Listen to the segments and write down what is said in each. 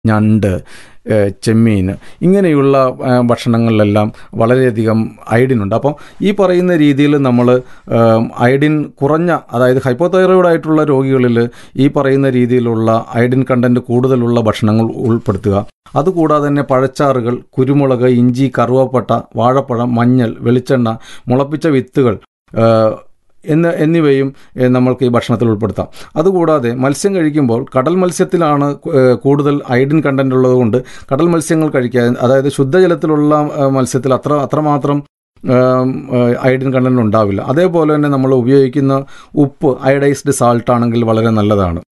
ഞണ്ട് ഏഹ് ചെമ്മീൻ ഇങ്ങനെയുള്ള ഏഹ് ഭക്ഷണങ്ങളിലെല്ലാം വളരെയധികം അയഡിനുണ്ട് അപ്പം ഈ പറയുന്ന രീതിയിൽ നമ്മൾ അയഡിൻ കുറഞ്ഞ അതായത് ഹൈപ്പോതൈറോയിഡ് ആയിട്ടുള്ള രോഗികളിൽ ഈ പറയുന്ന രീതിയിലുള്ള അയഡിൻ കണ്ടന്റ് കൂടുതലുള്ള ഭക്ഷണങ്ങൾ ഉൾപ്പെടുത്തുക അതുകൂടാതെ തന്നെ പഴച്ചാറുകൾ കുരുമുളക് ഇഞ്ചി കറുവപ്പട്ട വാഴപ്പഴം മഞ്ഞൾ വെളിച്ചെണ്ണ മുളപ്പിച്ച വിത്തുകൾ ഏഹ് എന്ന് എന്നിവയും ഏഹ് നമ്മൾക്ക് ഈ ഭക്ഷണത്തിൽ ഉൾപ്പെടുത്താം അതുകൂടാതെ മത്സ്യം കഴിക്കുമ്പോൾ കടൽ മത്സ്യത്തിലാണ് ഏഹ് കൂടുതൽ അയഡിൻ കണ്ടന്റ് ഉള്ളതുകൊണ്ട് കടൽ മത്സ്യങ്ങൾ കഴിക്കുക അതായത് ശുദ്ധജലത്തിലുള്ള ഏഹ് മത്സ്യത്തിൽ അത്ര അത്രമാത്രം അയഡിൻ കണ്ടന്റ് ഉണ്ടാവില്ല അതേപോലെ തന്നെ നമ്മൾ ഉപയോഗിക്കുന്ന ഉപ്പ് അയഡൈസ്ഡ് സാൾട്ട് ആണെങ്കിൽ വളരെ നല്ലതാണ്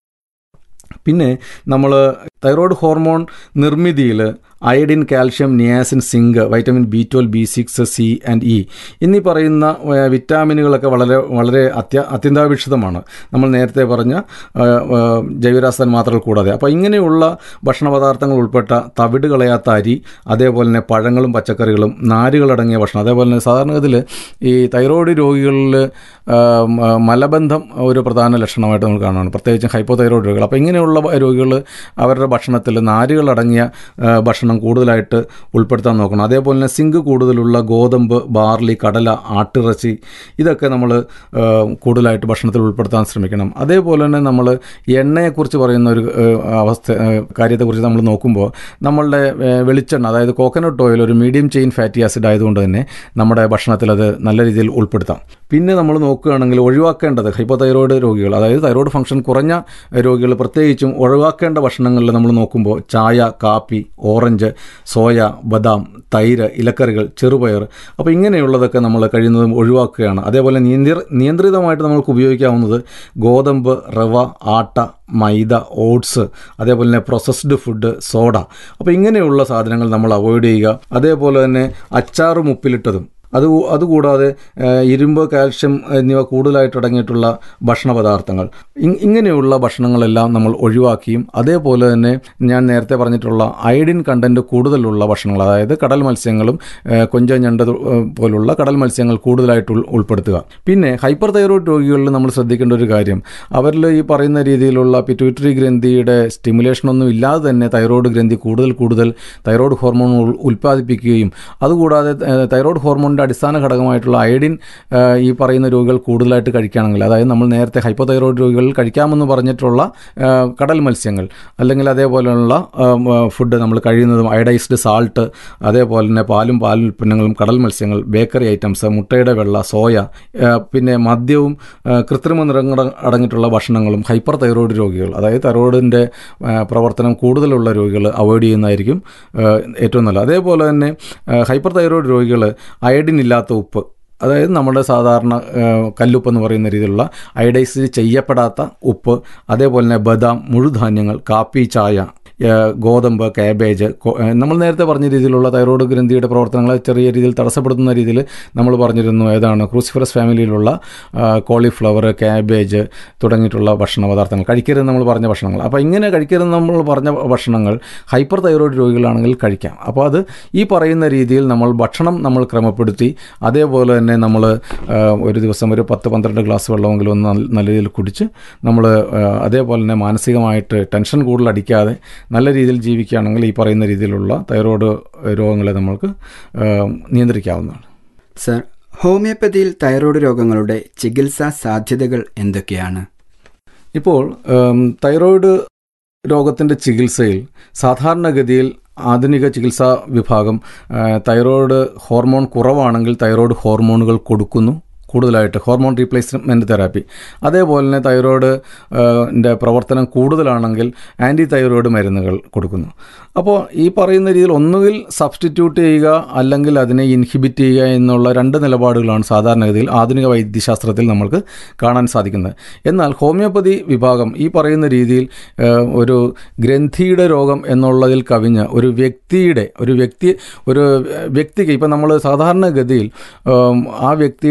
പിന്നെ നമ്മൾ തൈറോയ്ഡ് ഹോർമോൺ നിർമ്മിതിയിൽ iodine calcium niacin zinc vitamin B twelve B six C and E എന്നീ പറയുന്ന ഏഹ്, വിറ്റാമിനുകളൊക്കെ വളരെ വളരെ അത്യ അത്യന്താപേക്ഷിതമാണ് നമ്മൾ നേരത്തെ പറഞ്ഞ ഏഹ്, ഏഹ്, ജൈവരാസൻ മാത്രകൾ കൂടാതെ അപ്പോൾ ഇങ്ങനെയുള്ള ഭക്ഷണ പദാർത്ഥങ്ങൾ ഉൾപ്പെട്ട തവിട് കളയാത്ത അരി അതേപോലെ തന്നെ പഴങ്ങളും പച്ചക്കറികളും നാരുകളടങ്ങിയ ഭക്ഷണം അതേപോലെ തന്നെ സാധാരണഗതിയിൽ ഈ തൈറോയ്ഡ് രോഗികളിൽ ആം, ആ, മലബന്ധം ഒരു പ്രധാന ലക്ഷണമായിട്ട് നമ്മൾ കാണുകയാണ് പ്രത്യേകിച്ചും ഹൈപ്പോ തൈറോയ്ഡ് രോഗികൾ അപ്പോൾ ഇങ്ങനെയുള്ള രോഗികൾ അവരുടെ ഭക്ഷണത്തിൽ നാരുകളടങ്ങിയ ആ, ഭക്ഷണം കൂടുതലായിട്ട് ഉൾപ്പെടുത്താൻ നോക്കണം അതേപോലെ തന്നെ സിങ്ക് കൂടുതലുള്ള ഗോതമ്പ് ബാർലി കടല ആട്ടിറച്ചി ഇതൊക്കെ നമ്മൾ കൂടുതലായിട്ട് ഭക്ഷണത്തിൽ ഉൾപ്പെടുത്താൻ ശ്രമിക്കണം അതേപോലെ തന്നെ നമ്മൾ എണ്ണയെക്കുറിച്ച് പറയുന്ന ഒരു ആ, അവസ്ഥ ആ, കാര്യത്തെക്കുറിച്ച് നമ്മൾ നോക്കുമ്പോൾ നമ്മളുടെ ആ, വെളിച്ചെണ്ണ അതായത് കോക്കനട്ട് ഓയിൽ ഒരു മീഡിയം ചെയിൻ ഫാറ്റി ആസിഡ് ആയതുകൊണ്ട് തന്നെ നമ്മുടെ ഭക്ഷണത്തിൽ അത് നല്ല രീതിയിൽ ഉൾപ്പെടുത്താം പിന്നെ നമ്മൾ നോക്കുകയാണെങ്കിൽ ഒഴിവാക്കേണ്ടത് ഹൈപ്പോതൈറോയ്ഡ് രോഗികൾ അതായത് തൈറോയ്ഡ് ഫംഗ്ഷൻ കുറഞ്ഞ രോഗികൾ പ്രത്യേകിച്ചും ഒഴിവാക്കേണ്ട ഭക്ഷണങ്ങളിൽ നമ്മൾ നോക്കുമ്പോൾ ചായ കാപ്പി ഓറഞ്ച് സോയ ബദാം തൈര് ഇലക്കറികൾ ചെറുപയർ അപ്പോൾ ഇങ്ങനെയുള്ളതൊക്കെ നമ്മൾ കഴിയുന്നതും ഒഴിവാക്കുകയാണ് അതേപോലെ നിയന്ത്രി നിയന്ത്രിതമായിട്ട് നമ്മൾക്ക് ഉപയോഗിക്കാവുന്നത് ഗോതമ്പ് റവ ആട്ട മൈദ ഓട്സ് അതേപോലെ തന്നെ പ്രോസസ്ഡ് ഫുഡ് സോഡ അപ്പോൾ ഇങ്ങനെയുള്ള സാധനങ്ങൾ നമ്മൾ അവോയ്ഡ് ചെയ്യുക അതേപോലെ തന്നെ അച്ചാറും ഉപ്പിലിട്ടതും അത് അതുകൂടാതെ ഏഹ്, ഇരുമ്പ് കാൽഷ്യം എന്നിവ കൂടുതലായിട്ട് അടങ്ങിയിട്ടുള്ള ഭക്ഷണ പദാർത്ഥങ്ങൾ ഇ- ഇങ്ങനെയുള്ള ഭക്ഷണങ്ങളെല്ലാം നമ്മൾ ഒഴിവാക്കിയും അതേപോലെ തന്നെ ഞാൻ നേരത്തെ പറഞ്ഞിട്ടുള്ള അയഡിൻ കണ്ടന്റ് കൂടുതലുള്ള ഭക്ഷണങ്ങൾ അതായത് കടൽ മത്സ്യങ്ങളും ഏഹ്, കൊഞ്ച ഞണ്ട് തു- ഏഹ്, പോലുള്ള കടൽ മത്സ്യങ്ങൾ കൂടുതലായിട്ട് ഉൾ- ഉൾപ്പെടുത്തുക പിന്നെ ഹൈപ്പർ തൈറോയ്ഡ് രോഗികളിൽ നമ്മൾ ശ്രദ്ധിക്കേണ്ട ഒരു കാര്യം അവരിൽ ഈ പറയുന്ന രീതിയിലുള്ള പിറ്റ്യൂട്ടറി ഗ്രന്ഥിയുടെ സ്റ്റിമുലേഷൻ ഒന്നും ഇല്ലാതെ തന്നെ തൈറോയ്ഡ് ഗ്രന്ഥി കൂടുതൽ കൂടുതൽ തൈറോയ്ഡ് ഹോർമോൺ ഉൾ- ഉൽപ്പാദിപ്പിക്കുകയും അതുകൂടാതെ ഏഹ്, തൈറോയ്ഡ് ഹോർമോണിൻ്റെ അടിസ്ഥാന ഘടകമായിട്ടുള്ള അയഡിൻ ഏഹ്, ഈ പറയുന്ന രോഗികൾ കൂടുതലായിട്ട് കഴിക്കുകയാണെങ്കിൽ അതായത് നമ്മൾ നേരത്തെ ഹൈപ്പോ തൈറോയ്ഡ് രോഗികളിൽ കഴിക്കാമെന്ന് പറഞ്ഞിട്ടുള്ള ഏഹ്, കടൽ മത്സ്യങ്ങൾ അല്ലെങ്കിൽ അതേപോലെയുള്ള ഏഹ്, ഫുഡ് നമ്മൾ കഴിയുന്നതും അയഡൈസ്ഡ് സാൾട്ട് അതേപോലെ തന്നെ പാലും പാൽ ഉൽപ്പന്നങ്ങളും കടൽ മത്സ്യങ്ങൾ ബേക്കറി ഐറ്റംസ് മുട്ടയുടെ വെള്ള സോയ ഏഹ്, പിന്നെ മദ്യവും ഏഹ്, കൃത്രിമ നിറങ്ങൾ അടങ്ങിയിട്ടുള്ള ഭക്ഷണങ്ങളും ഹൈപ്പർ തൈറോയ്ഡ് രോഗികൾ അതായത് തൈറോയിഡിൻ്റെ പ്രവർത്തനം കൂടുതലുള്ള രോഗികൾ അവോയ്ഡ് ചെയ്യുന്നതായിരിക്കും ഏഹ്, ഏറ്റവും നല്ലത് അതേപോലെ തന്നെ ഏഹ്, ഹൈപ്പർ തൈറോയ്ഡ് രോഗികൾ അയഡിൻ ഇല്ലാത്ത ഉപ്പ് അതായത് നമ്മുടെ സാധാരണ ഏഹ്, കല്ലുപ്പ് എന്ന് പറയുന്ന രീതിയിലുള്ള അയഡൈസ് ചെയ്യപ്പെടാത്ത ഉപ്പ് അതേപോലെ തന്നെ ബദാം മുഴുധാന്യങ്ങൾ കാപ്പി ചായ ഏഹ്, ഗോതമ്പ് കാബേജ് കൊ- ഏഹ്, നമ്മൾ നേരത്തെ പറഞ്ഞ രീതിയിലുള്ള തൈറോയ്ഡ് ഗ്രന്ഥിയുടെ പ്രവർത്തനങ്ങളെ ചെറിയ രീതിയിൽ തടസ്സപ്പെടുത്തുന്ന രീതിയിൽ നമ്മൾ പറഞ്ഞിരുന്നു ഏതാണ് ക്രൂസിഫറസ് ഫാമിലിയിലുള്ള കോളിഫ്ലവർ കാബേജ് തുടങ്ങിയിട്ടുള്ള ഭക്ഷണ പദാർത്ഥങ്ങൾ കഴിക്കരുതെന്ന് നമ്മൾ പറഞ്ഞ ഭക്ഷണങ്ങൾ അപ്പോൾ ഇങ്ങനെ കഴിക്കരുതെന്ന് നമ്മൾ പറഞ്ഞ ഭക്ഷണങ്ങൾ ഹൈപ്പർ തൈറോയ്ഡ് രോഗികളാണെങ്കിൽ കഴിക്കാം അപ്പോൾ അത് ഈ പറയുന്ന രീതിയിൽ നമ്മൾ ഭക്ഷണം നമ്മൾ ക്രമപ്പെടുത്തി അതേപോലെ തന്നെ നമ്മൾ ഒരു ദിവസം ഒരു പത്ത് പന്ത്രണ്ട് ഗ്ലാസ് വെള്ളമെങ്കിലും ഒന്ന് നല്ല- നല്ല രീതിയിൽ കുടിച്ച് നമ്മൾ അതേപോലെ തന്നെ മാനസികമായിട്ട് ടെൻഷൻ കൂടുതൽ അടിക്കാതെ നല്ല രീതിയിൽ ജീവിക്കുകയാണെങ്കിൽ ഈ പറയുന്ന രീതിയിലുള്ള തൈറോയ്ഡ് രോഗങ്ങളെ നമ്മൾക്ക് ആ, നിയന്ത്രിക്കാവുന്നതാണ് സർ ഹോമിയോപ്പതിയിൽ തൈറോയ്ഡ് രോഗങ്ങളുടെ ചികിത്സാ സാധ്യതകൾ എന്തൊക്കെയാണ് ഇപ്പോൾ ഉം, തൈറോയ്ഡ് രോഗത്തിൻ്റെ ചികിത്സയിൽ സാധാരണഗതിയിൽ ആധുനിക ചികിത്സാ വിഭാഗം ആ, തൈറോയ്ഡ് ഹോർമോൺ കുറവാണെങ്കിൽ തൈറോയ്ഡ് ഹോർമോണുകൾ കൊടുക്കുന്നു കൂടുതലായിട്ട് ഹോർമോൺ റീപ്ലേസ്മെൻറ്റ് തെറാപ്പി അതേപോലെ തന്നെ തൈറോയ്ഡ് ൻ്റെ പ്രവർത്തനം കൂടുതലാണെങ്കിൽ ആൻറ്റി തൈറോയ്ഡ് മരുന്നുകൾ കൊടുക്കുന്നു അപ്പോൾ ഈ പറയുന്ന രീതിയിൽ ഒന്നുകിൽ സബ്സ്റ്റിറ്റ്യൂട്ട് ചെയ്യുക അല്ലെങ്കിൽ അതിനെ ഇൻഹിബിറ്റ് ചെയ്യുക എന്നുള്ള രണ്ട് നിലപാടുകളാണ് സാധാരണഗതിയിൽ ആധുനിക വൈദ്യശാസ്ത്രത്തിൽ നമ്മൾക്ക് കാണാൻ സാധിക്കുന്നത് എന്നാൽ ഹോമിയോപ്പതി വിഭാഗം ഈ പറയുന്ന രീതിയിൽ ഏഹ്, ഒരു ഗ്രന്ഥിയുടെ രോഗം എന്നുള്ളതിൽ കവിഞ്ഞ് ഒരു വ്യക്തിയുടെ ഒരു വ്യക്തി ഒരു വ്യക്തിക്ക് ഇപ്പം നമ്മൾ സാധാരണഗതിയിൽ ഉം, ആ വ്യക്തിയുടെ മാനസിക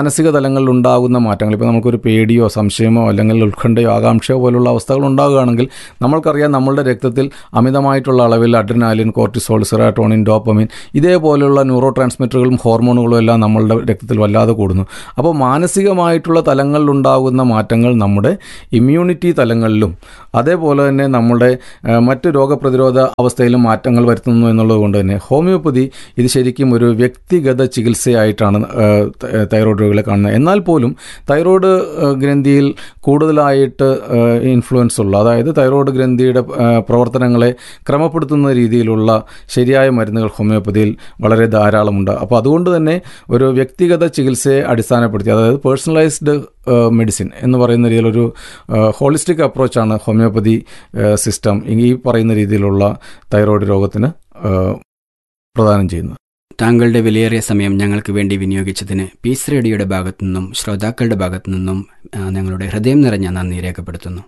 മാനസിക തലങ്ങളിൽ ഉണ്ടാകുന്ന മാറ്റങ്ങൾ ഇപ്പോൾ നമുക്കൊരു പേടിയോ സംശയമോ അല്ലെങ്കിൽ ഉത്കണ്ഠയോ ആകാംക്ഷയോ പോലുള്ള അവസ്ഥകൾ ഉണ്ടാകുകയാണെങ്കിൽ നമ്മൾക്കറിയാം നമ്മളുടെ രക്തത്തിൽ അമിതമായിട്ടുള്ള അളവിൽ അഡ്രിനാലിൻ കോർട്ടിസോൾ സിറാട്ടോണിൻ ഡോപ്പമിൻ ഇതേപോലെയുള്ള ന്യൂറോ ട്രാൻസ്മിറ്ററുകളും ഹോർമോണുകളും എല്ലാം നമ്മളുടെ രക്തത്തിൽ വല്ലാതെ കൂടുന്നു അപ്പോൾ മാനസികമായിട്ടുള്ള തലങ്ങളിലുണ്ടാകുന്ന മാറ്റങ്ങൾ നമ്മുടെ ഇമ്മ്യൂണിറ്റി തലങ്ങളിലും അതേപോലെ തന്നെ നമ്മുടെ ആ, മറ്റ് രോഗപ്രതിരോധ അവസ്ഥയിലും മാറ്റങ്ങൾ വരുത്തുന്നു എന്നുള്ളത് കൊണ്ട് തന്നെ ഹോമിയോപ്പതി ഇത് ശരിക്കും ഒരു വ്യക്തിഗത ചികിത്സയായിട്ടാണ് ആ, ത- തൈറോയ്ഡ് രോഗികളെ കാണുന്നത് എന്നാൽ പോലും തൈറോയ്ഡ് ആ, ഗ്രന്ഥിയിൽ കൂടുതലായിട്ട് ആ, ഇൻഫ്ലുവൻസ് ഉള്ള അതായത് തൈറോയ്ഡ് ഗ്രന്ഥിയുടെ ആ, പ്രവർത്തനങ്ങളെ ക്രമപ്പെടുത്തുന്ന രീതിയിലുള്ള ശരിയായ മരുന്നുകൾ ഹോമിയോപ്പതിയിൽ വളരെ ധാരാളമുണ്ട് അപ്പോൾ അതുകൊണ്ട് തന്നെ ഒരു വ്യക്തിഗത ചികിത്സയെ അടിസ്ഥാനപ്പെടുത്തി അതായത് പേഴ്സണലൈസ്ഡ് മെഡിസിൻ എന്ന് പറയുന്ന രീതിയിലൊരു ഹോളിസ്റ്റിക് അപ്രോച്ചാണ് ഹോമിയോപ്പതി സിസ്റ്റം ഈ പറയുന്ന രീതിയിലുള്ള തൈറോയ്ഡ് രോഗത്തിന് ആ, പ്രദാനം ചെയ്യുന്നത് താങ്കളുടെ വിലയേറിയ സമയം ഞങ്ങൾക്ക് വേണ്ടി വിനിയോഗിച്ചതിന് പീസ് റേഡിയോയുടെ ഭാഗത്തു നിന്നും ശ്രോതാക്കളുടെ ഭാഗത്തു നിന്നും ആ, ഞങ്ങളുടെ ഹൃദയം നിറഞ്ഞ നന്ദി രേഖപ്പെടുത്തുന്നു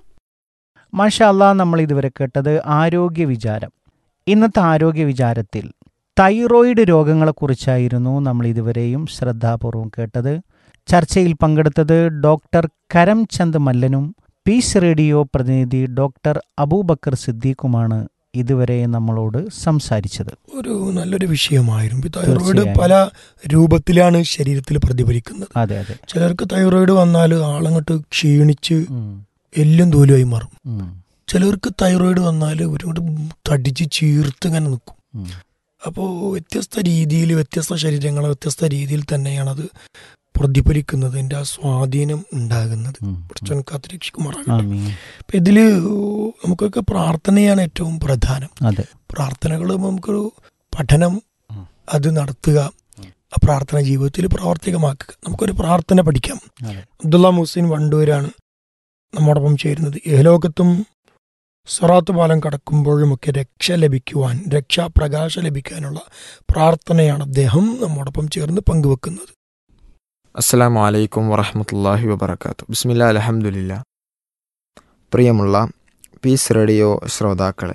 മാഷാല്ല നമ്മൾ ഇതുവരെ കേട്ടത് ആരോഗ്യ വിചാരം ഇന്നത്തെ ആരോഗ്യ വിചാരത്തിൽ തൈറോയിഡ് രോഗങ്ങളെക്കുറിച്ചായിരുന്നു നമ്മൾ ഇതുവരെയും ശ്രദ്ധാപൂർവം കേട്ടത് ചർച്ചയിൽ പങ്കെടുത്തത് ഡോക്ടർ കരംചന്ദ് മല്ലനും പീസ് റേഡിയോ പ്രതിനിധി ഡോക്ടർ അബൂബക്കർ സിദ്ദീഖുമാണ് ഇതുവരെ നമ്മളോട് സംസാരിച്ചത് ഒരു നല്ലൊരു വിഷയമായിരുന്നു ഈ തൈറോയിഡ് തീർച്ചയായും. പല രൂപത്തിലാണ് ശരീരത്തിൽ പ്രതിഫലിക്കുന്നത് അതെ അതെ ചിലർക്ക് തൈറോയിഡ് വന്നാൽ ആളങ്ങോട്ട് ക്ഷീണിച്ച് ഉം, എല്ലും തോലുമായി മാറും ഉം, ചിലർക്ക് തൈറോയിഡ് വന്നാൽ ഒരുപാട് തടിച്ച് ചീർത്ത് ഇങ്ങനെ നിൽക്കും ഉം. അപ്പോൾ വ്യത്യസ്ത രീതിയിൽ വ്യത്യസ്ത ശരീരങ്ങൾ വ്യത്യസ്ത രീതിയിൽ തന്നെയാണ് അത് പ്രതിഫലിക്കുന്നതിൻ്റെ ആ സ്വാധീനം ഉണ്ടാകുന്നത് ഉം, കുറച്ചൊന്ന് കാത്തിരക്ഷിക്കുമാറാകട്ടെ ആമീൻ. അപ്പം ഇതില് നമുക്കൊക്കെ പ്രാർത്ഥനയാണ് ഏറ്റവും പ്രധാനം അതെ പ്രാർത്ഥനകൾ നമുക്കൊരു പഠനം ഉം. അത് നടത്തുക ആ പ്രാർത്ഥന ജീവിതത്തിൽ പ്രാവർത്തികമാക്കുക നമുക്കൊരു പ്രാർത്ഥന പഠിക്കാം അതെ അബ്ദുള്ള മുഹസിൻ വണ്ടൂരാണ് നമ്മോടൊപ്പം ചേരുന്നത് ഏലോകത്തും സ്വറാത്ത് പാലം കടക്കുമ്പോഴുമൊക്കെ രക്ഷ ലഭിക്കുവാൻ രക്ഷാപ്രകാശ ലഭിക്കാനുള്ള പ്രാർത്ഥനയാണ് അദ്ദേഹം നമ്മോടൊപ്പം ചേർന്ന് പങ്കുവെക്കുന്നത് അസ്സലാമു അലൈക്കും വറഹമത്തല്ലാഹി വബർക്കാത്തു ബിസ്മില്ല അലഹമുല്ല പ്രിയമുള്ള പീസ് റേഡിയോ ശ്രോതാക്കളെ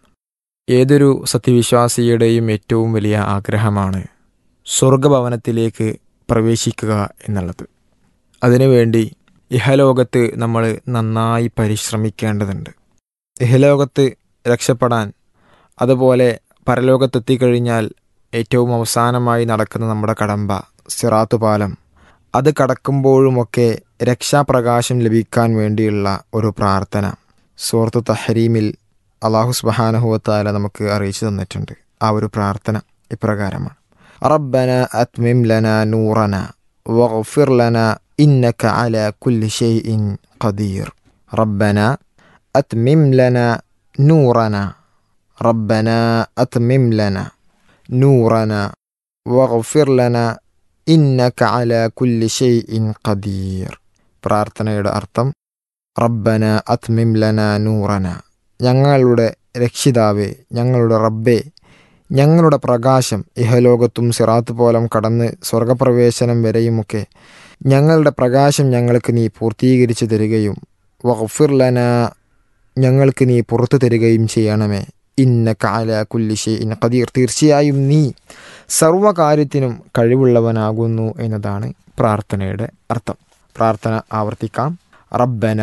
ഏതൊരു സത്യവിശ്വാസിയുടെയും ഏറ്റവും വലിയ ആഗ്രഹമാണ് സ്വർഗഭവനത്തിലേക്ക് പ്രവേശിക്കുക എന്നുള്ളത് അതിനുവേണ്ടി ഇഹലോകത്ത് നമ്മൾ നന്നായി പരിശ്രമിക്കേണ്ടതുണ്ട് ഇഹലോകത്ത് രക്ഷപ്പെടാൻ അതുപോലെ പരലോകത്തെത്തിക്കഴിഞ്ഞാൽ ഏറ്റവും അവസാനമായി നടക്കുന്ന നമ്മുടെ കടമ്പ സിറാത്ത് പാലം അത് കടക്കുമ്പോഴുമൊക്കെ രക്ഷാപ്രകാശം ലഭിക്കാൻ വേണ്ടിയുള്ള ഒരു പ്രാർത്ഥന സൂറത്ത് തഹരീമിൽ അള്ളാഹു സുബഹാനഹുവത്താല നമുക്ക് അറിയിച്ചു തന്നിട്ടുണ്ട് ആ ഒരു പ്രാർത്ഥന ഇപ്രകാരമാണ് റബ്ബന അത്മിം ലന നൂറന വഗ്ഫിർ ലന ഇന്നക അല കുല്ലി ഷൈഇൻ ഖദീർ റബ്ബന അത്മിം ലന നൂറന റബ്ബന അത്മിം ലന നൂറന വഗ്ഫിർ ലന ഇന്നക അല കുല്ലി ഷൈഇൻ ഖദീർ പ്രാർത്ഥനയുടെ അർത്ഥം റബ്ബന അത്മിം ലന നൂറന ഞങ്ങളുടെ രക്ഷിതാവേ ഞങ്ങളുടെ റബ്ബേ ഞങ്ങളുടെ പ്രകാശം ഇഹലോകത്തും സിറാത്ത് പോലം കടന്ന് സ്വർഗപ്രവേശനം വരെയുമൊക്കെ ഞങ്ങളുടെ പ്രകാശം ഞങ്ങൾക്ക് നീ പൂർത്തീകരിച്ചു തരികയും വഗ്ഫിർ ലന ഞങ്ങൾക്ക് നീ പുറത്തു തരികയും ചെയ്യണമേ ഇന്ന കാല കുല്ലിഷെ ഇന്ന കദീർ തീർച്ചയായും നീ സർവകാര്യത്തിനും കഴിവുള്ളവനാകുന്നു എന്നതാണ് പ്രാർത്ഥനയുടെ അർത്ഥം പ്രാർത്ഥന ആവർത്തിക്കാം റബ്ബന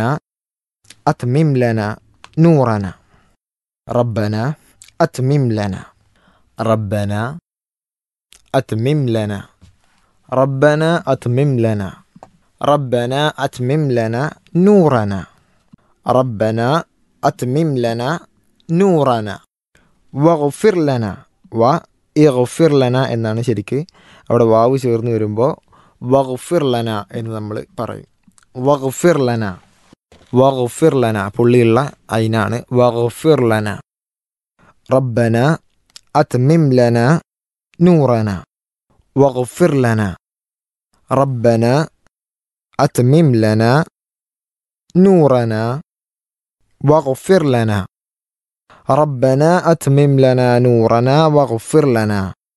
അത്മിം ലന നൂറന റബ്ബന അത്മിം ലന റബ്ബന അത്മിം ലന റബ്ബന അത്മിം ലന റബ്ബന അത്മിം ലന നൂറന റബ്ബന അത്മിം ലന നൂറന വഗ്ഫിർ ലന വ ഇഗ്ഫിർ ലന എന്നാണ് ശരിക്ക് അവിടെ വാവ് ചേർന്ന് വരുമ്പോൾ വഗ്ഫിർ ലന എന്ന് നമ്മൾ പറയും വഗ്ഫിർ ലന വഗ്ഫിർ ലന പുള്ളിയുള്ള അയിനാണ് വഗ്ഫിർ ലന റബ്ബന അത്മിം ലന നൂറന വഗ്ഫിർ ലന റബ്ബന അത്മിം ലന നൂറന വഗ്ഫിർ ലന ربنا أتمم لنا نورنا واغفر لنا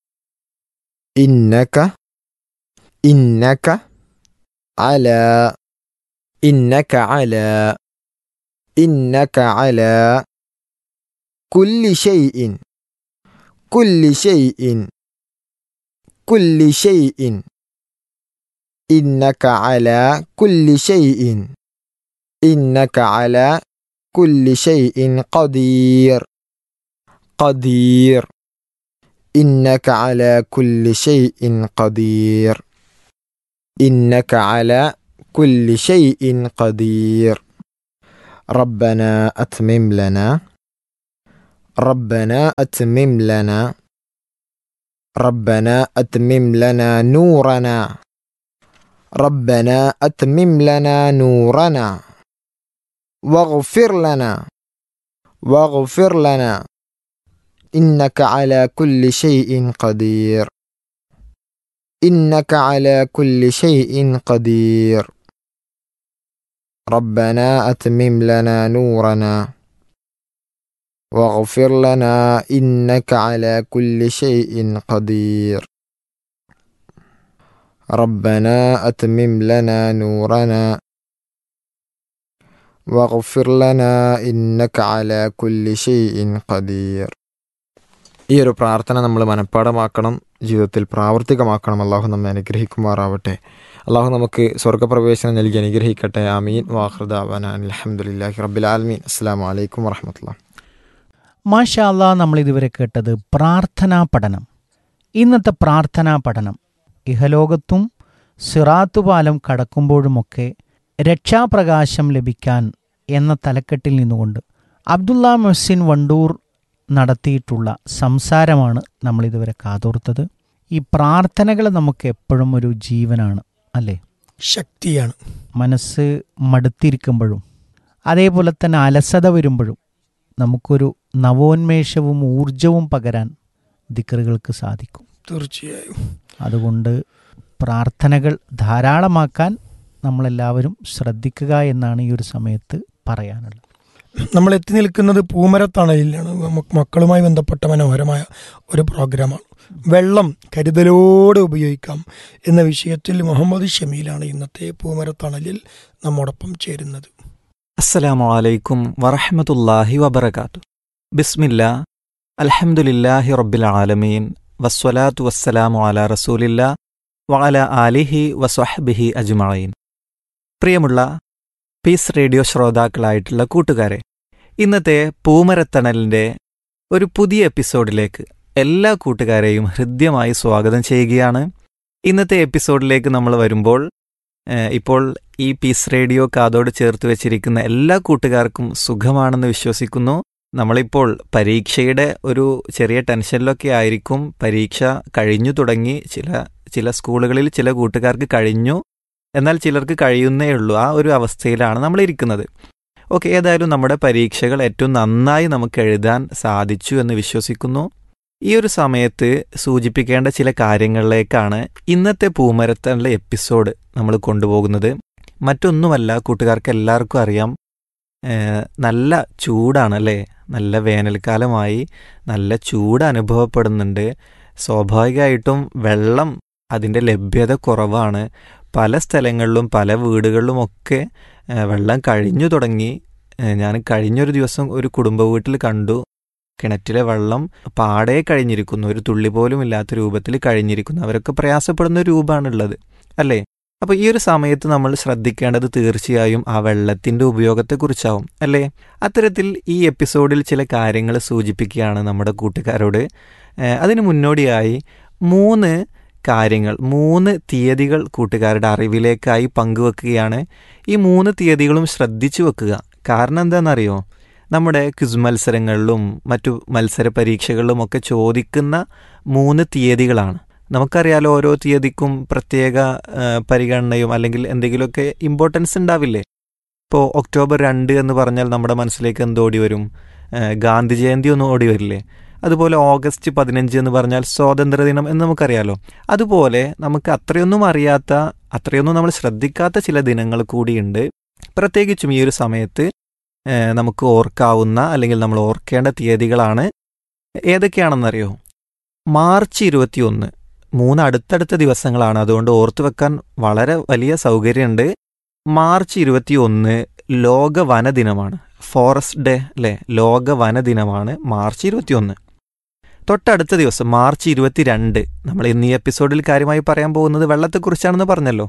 إنك إنك على إنك على إنك على كل شيء كل شيء كل شيء إنك على كل شيء إنك على كل شيء قدير قدير إنك على كل شيء قدير إنك على كل شيء قدير ربنا أتمم لنا ربنا أتمم لنا ربنا أتمم لنا نورنا ربنا أتمم لنا نورنا واغفر لنا واغفر لنا إنك على كل شيء قدير إنك على كل شيء قدير ربنا أتمم لنا نورنا واغفر لنا إنك على كل شيء قدير ربنا أتمم لنا نورنا واغفر لنا إنك على كل شيء قدير ഈ ഒരു പ്രാർത്ഥന നമ്മൾ മനഃപ്പാടമാക്കണം ജീവിതത്തിൽ പ്രാവർത്തികമാക്കണം അള്ളാഹു നമ്മെ അനുഗ്രഹിക്കുമാറാവട്ടെ അള്ളാഹു നമുക്ക് സ്വർഗപ്രവേശനം നൽകി അനുഗ്രഹിക്കട്ടെ ആമീൻ വാഹൃദാവന അലഹമുല്ലാഹി റബ്ബിൽ ആലമീൻ അസ്സാം വലൈക്കും വാഹമത്തുള്ള മാഷാ അല്ലാ നമ്മൾ ഇതുവരെ കേട്ടത് പ്രാർത്ഥനാ പഠനം ഇന്നത്തെ പ്രാർത്ഥനാ പഠനം ഇഹലോകത്തും സിറാത്തുപാലം കടക്കുമ്പോഴുമൊക്കെ രക്ഷാപ്രകാശം ലഭിക്കാൻ എന്ന തലക്കെട്ടിൽ നിന്നുകൊണ്ട് അബ്ദുള്ള മൊഹ്സിൻ വണ്ടൂർ നടത്തിയിട്ടുള്ള സംസാരമാണ് നമ്മൾ ഇതുവരെ കാതോർത്തത് ഈ പ്രാർത്ഥനകൾ നമുക്ക് എപ്പോഴും ഒരു ജീവനാണ് അല്ലേ ശക്തിയാണ് മനസ്സ് മടുത്തിരിക്കുമ്പോഴും അതേപോലെ തന്നെ അലസത വരുമ്പോഴും നമുക്കൊരു നവോന്മേഷവും ഊർജവും പകരാൻ ദിക്കറുകൾക്ക് സാധിക്കും തീർച്ചയായും അതുകൊണ്ട് പ്രാർത്ഥനകൾ ധാരാളമാക്കാൻ നമ്മളെല്ലാവരും ശ്രദ്ധിക്കുക എന്നാണ് ഈ ഒരു സമയത്ത് പറയാനുള്ളത് നമ്മൾ എത്തി നിൽക്കുന്നത് പൂമരത്തണലിലാണ് നമുക്ക് മക്കളുമായി ബന്ധപ്പെട്ട മനോഹരമായ ഒരു പ്രോഗ്രാമാണ് വെള്ളം കരുതലോടെ ഉപയോഗിക്കാം എന്ന വിഷയത്തിൽ മുഹമ്മദ് ഷമീലാണ് ഇന്നത്തെ പൂമരത്തണലിൽ നമ്മോടൊപ്പം ചേരുന്നത് അസ്സലാമു അലൈക്കും വറഹ്മത്തുള്ളാഹി വബറകാത്തു ബിസ്മില്ലാ അൽഹംദുലില്ലാഹി റബ്ബിൽ ആലമീൻ വസ്വലാത്തു വസ്സലാമു അലാ റസൂലില്ലാ വഅല ആലിഹി വസ്വഹ്ബിഹി അജ്മഈൻ പ്രിയമുള്ള പീസ് റേഡിയോ ശ്രോതാക്കളായിട്ടുള്ള കൂട്ടുകാരെ ഇന്നത്തെ പൂമരത്തണലിൻ്റെ ഒരു പുതിയ എപ്പിസോഡിലേക്ക് എല്ലാ കൂട്ടുകാരെയും ഹൃദ്യമായി സ്വാഗതം ചെയ്യുകയാണ് ഇന്നത്തെ എപ്പിസോഡിലേക്ക് നമ്മൾ വരുമ്പോൾ ഏഹ്, ഇപ്പോൾ ഈ പീസ് റേഡിയോ കാതോട് ചേർത്ത് വെച്ചിരിക്കുന്ന എല്ലാ കൂട്ടുകാർക്കും സുഖമാണെന്ന് വിശ്വസിക്കുന്നു നമ്മളിപ്പോൾ പരീക്ഷയുടെ ഒരു ചെറിയ ടെൻഷനിലൊക്കെ ആയിരിക്കും പരീക്ഷ കഴിഞ്ഞു തുടങ്ങി ചില ചില സ്കൂളുകളിൽ ചില കൂട്ടുകാർക്ക് കഴിഞ്ഞു എന്നാൽ ചിലർക്ക് കഴിയുന്നേ ഉള്ളൂ ആ ഒരു അവസ്ഥയിലാണ് നമ്മൾ ഇരിക്കുന്നത് ഓക്കെ ഏതായാലും നമ്മുടെ പരീക്ഷകൾ ഏറ്റവും നന്നായി നമുക്ക് എഴുതാൻ സാധിച്ചു എന്ന് വിശ്വസിക്കുന്നു ഈ ഒരു സമയത്ത് സൂചിപ്പിക്കേണ്ട ചില കാര്യങ്ങളിലേക്കാണ് ഇന്നത്തെ പൂമരത്തണിലെ എപ്പിസോഡ് നമ്മൾ കൊണ്ടുപോകുന്നത് മറ്റൊന്നുമല്ല കൂട്ടുകാർക്ക് എല്ലാവർക്കും അറിയാം ഏഹ്, നല്ല ചൂടാണല്ലേ നല്ല വേനൽക്കാലമായി നല്ല ചൂട് അനുഭവപ്പെടുന്നുണ്ട് സ്വാഭാവികമായിട്ടും വെള്ളം അതിൻ്റെ ലഭ്യത കുറവാണ് പല സ്ഥലങ്ങളിലും പല വീടുകളിലുമൊക്കെ ഏഹ്, വെള്ളം കഴിഞ്ഞു തുടങ്ങി ഏഹ്, ഞാൻ കഴിഞ്ഞൊരു ദിവസം ഒരു കുടുംബ വീട്ടിൽ കണ്ടു കിണറ്റിലെ വെള്ളം പാടെ കഴിഞ്ഞിരിക്കുന്നു ഒരു തുള്ളി പോലും ഇല്ലാത്ത രൂപത്തിൽ കഴിഞ്ഞിരിക്കുന്നു അവരൊക്കെ പ്രയാസപ്പെടുന്ന ഒരു രൂപമാണുള്ളത് അല്ലേ അപ്പോൾ ഈ ഒരു സമയത്ത് നമ്മൾ ശ്രദ്ധിക്കേണ്ടത് തീർച്ചയായും ആ വെള്ളത്തിൻ്റെ ഉപയോഗത്തെക്കുറിച്ചാവും അല്ലേ അത്തരത്തിൽ ഈ എപ്പിസോഡിൽ ചില കാര്യങ്ങൾ സൂചിപ്പിക്കുകയാണ് നമ്മുടെ കൂട്ടുകാരോട് ഏഹ് അതിന് മുന്നോടിയായി മൂന്ന് കാര്യങ്ങൾ മൂന്ന് തീയതികൾ കൂട്ടുകാരുടെ അറിവിലേക്കായി പങ്കുവെക്കുകയാണ് ഈ മൂന്ന് തീയതികളും ശ്രദ്ധിച്ചു വെക്കുക കാരണം എന്താണെന്നറിയോ നമ്മുടെ ക്വിസ് മത്സരങ്ങളിലും മറ്റു മത്സര പരീക്ഷകളിലും ഒക്കെ ചോദിക്കുന്ന മൂന്ന് തീയതികളാണ് നമുക്കറിയാലോ ഓരോ തീയതിക്കും പ്രത്യേക ആ, പരിഗണനയും അല്ലെങ്കിൽ എന്തെങ്കിലുമൊക്കെ ഇമ്പോർട്ടൻസ് ഉണ്ടാവില്ലേ ഇപ്പോൾ ഒക്ടോബർ രണ്ട് എന്ന് പറഞ്ഞാൽ നമ്മുടെ മനസ്സിലേക്ക് എന്ത് ഓടി വരും ആ, ഗാന്ധി ജയന്തി ഒന്നും ഓടി വരില്ലേ അതുപോലെ ഓഗസ്റ്റ് പതിനഞ്ച് എന്ന് പറഞ്ഞാൽ സ്വാതന്ത്ര്യദിനം എന്ന് നമുക്കറിയാലോ അതുപോലെ നമുക്ക് അത്രയൊന്നും അറിയാത്ത അത്രയൊന്നും നമ്മൾ ശ്രദ്ധിക്കാത്ത ചില ദിനങ്ങൾ കൂടിയുണ്ട് പ്രത്യേകിച്ചും ഈ ഒരു സമയത്ത് ഏഹ്, നമുക്ക് ഓർക്കാവുന്ന അല്ലെങ്കിൽ നമ്മൾ ഓർക്കേണ്ട തീയതികളാണ് ഏതൊക്കെയാണെന്നറിയോ മാർച്ച് ഇരുപത്തിയൊന്ന് മൂന്ന് അടുത്തടുത്ത ദിവസങ്ങളാണ് അതുകൊണ്ട് ഓർത്തു വെക്കാൻ വളരെ വലിയ സൗകര്യമുണ്ട് മാർച്ച് ഇരുപത്തിയൊന്ന് ലോക വനദിനമാണ് ഫോറസ്റ്റ് ഡേ അല്ലേ ലോക വനദിനമാണ് മാർച്ച് ഇരുപത്തിയൊന്ന് തൊട്ടടുത്ത ദിവസം മാർച്ച് ഇരുപത്തിരണ്ട് നമ്മൾ ഇന്ന് ഈ എപ്പിസോഡിൽ കാര്യമായി പറയാൻ പോകുന്നത് വെള്ളത്തെക്കുറിച്ചാണെന്ന് പറഞ്ഞല്ലോ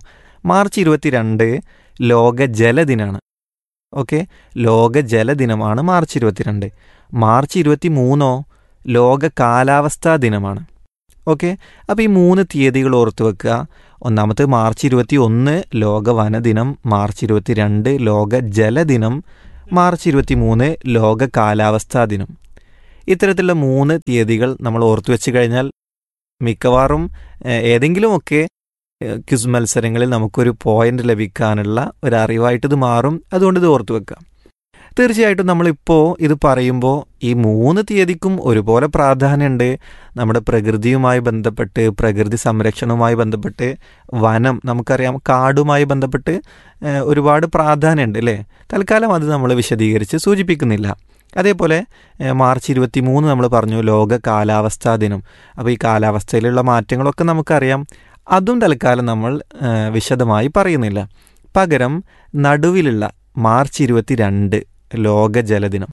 മാർച്ച് ഇരുപത്തിരണ്ട് ലോക ജലദിനാണ് ഓക്കെ ലോക ജലദിനമാണ് മാർച്ച് ഇരുപത്തിരണ്ട് മാർച്ച് ഇരുപത്തി മൂന്നോ ലോക കാലാവസ്ഥാ ദിനമാണ് ഓക്കെ അപ്പോൾ ഈ മൂന്ന് തീയതികൾ ഓർത്തു വെക്കുക ഒന്നാമത്തെ മാർച്ച് ഇരുപത്തി ഒന്ന് ലോക വനദിനം മാർച്ച് ഇരുപത്തി രണ്ട് ലോക ജലദിനം മാർച്ച് ഇരുപത്തി മൂന്ന് ലോക കാലാവസ്ഥാ ദിനം ഇത്തരത്തിലുള്ള മൂന്ന് തീയതികൾ നമ്മൾ ഓർത്തു വെച്ച് കഴിഞ്ഞാൽ മിക്കവാറും ഏഹ്, ഏതെങ്കിലുമൊക്കെ ഏഹ്, ക്വിസ് മത്സരങ്ങളിൽ നമുക്കൊരു പോയിന്റ് ലഭിക്കാനുള്ള ഒരു അറിവായിട്ട് ഇത് മാറും അതുകൊണ്ട് ഇത് ഓർത്തു വെക്കാം തീർച്ചയായിട്ടും നമ്മളിപ്പോൾ ഇത് പറയുമ്പോൾ ഈ മൂന്ന് തീയതിക്കും ഒരുപോലെ പ്രാധാന്യമുണ്ട് നമ്മുടെ പ്രകൃതിയുമായി ബന്ധപ്പെട്ട് പ്രകൃതി സംരക്ഷണവുമായി ബന്ധപ്പെട്ട് വനം നമുക്കറിയാം കാടുമായി ബന്ധപ്പെട്ട് ഏഹ്, ഒരുപാട് പ്രാധാന്യമുണ്ട് അല്ലേ തൽക്കാലം അത് നമ്മൾ വിശദീകരിച്ച് സൂചിപ്പിക്കുന്നില്ല അതേപോലെ ഏഹ്, മാർച്ച് ഇരുപത്തി മൂന്ന് നമ്മൾ പറഞ്ഞു ലോക കാലാവസ്ഥാ ദിനം അപ്പോൾ ഈ കാലാവസ്ഥയിലുള്ള മാറ്റങ്ങളൊക്കെ നമുക്കറിയാം അതും തൽക്കാലം നമ്മൾ ഏഹ്, വിശദമായി പറയുന്നില്ല പകരം നടുവിലുള്ള മാർച്ച് ഇരുപത്തി രണ്ട് ലോക ജലദിനം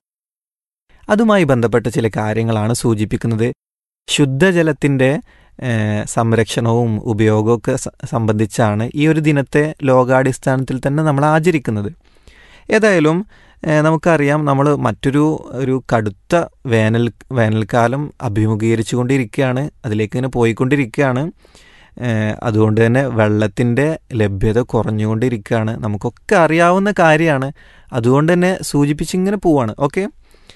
അതുമായി ബന്ധപ്പെട്ട ചില കാര്യങ്ങളാണ് സൂചിപ്പിക്കുന്നത് ശുദ്ധജലത്തിൻ്റെ ഏഹ്, സംരക്ഷണവും ഉപയോഗവും ഒക്കെ സ- സംബന്ധിച്ചാണ് ഈ ഒരു ദിനത്തെ ലോകാടിസ്ഥാനത്തിൽ തന്നെ നമ്മൾ ആചരിക്കുന്നത് ഏതായാലും ഏഹ്, നമുക്കറിയാം നമ്മൾ മറ്റൊരു ഒരു കടുത്ത വേനൽ വേനൽക്കാലം അഭിമുഖീകരിച്ചു കൊണ്ടിരിക്കുകയാണ് അതിലേക്ക് ഇങ്ങനെ പോയിക്കൊണ്ടിരിക്കുകയാണ് ഏഹ്, അതുകൊണ്ട് തന്നെ വെള്ളത്തിൻ്റെ ലഭ്യത കുറഞ്ഞുകൊണ്ടിരിക്കുകയാണ് നമുക്കൊക്കെ അറിയാവുന്ന കാര്യമാണ് അതുകൊണ്ട് തന്നെ സൂചിപ്പിച്ചിങ്ങനെ പോവാണ് ഓക്കെ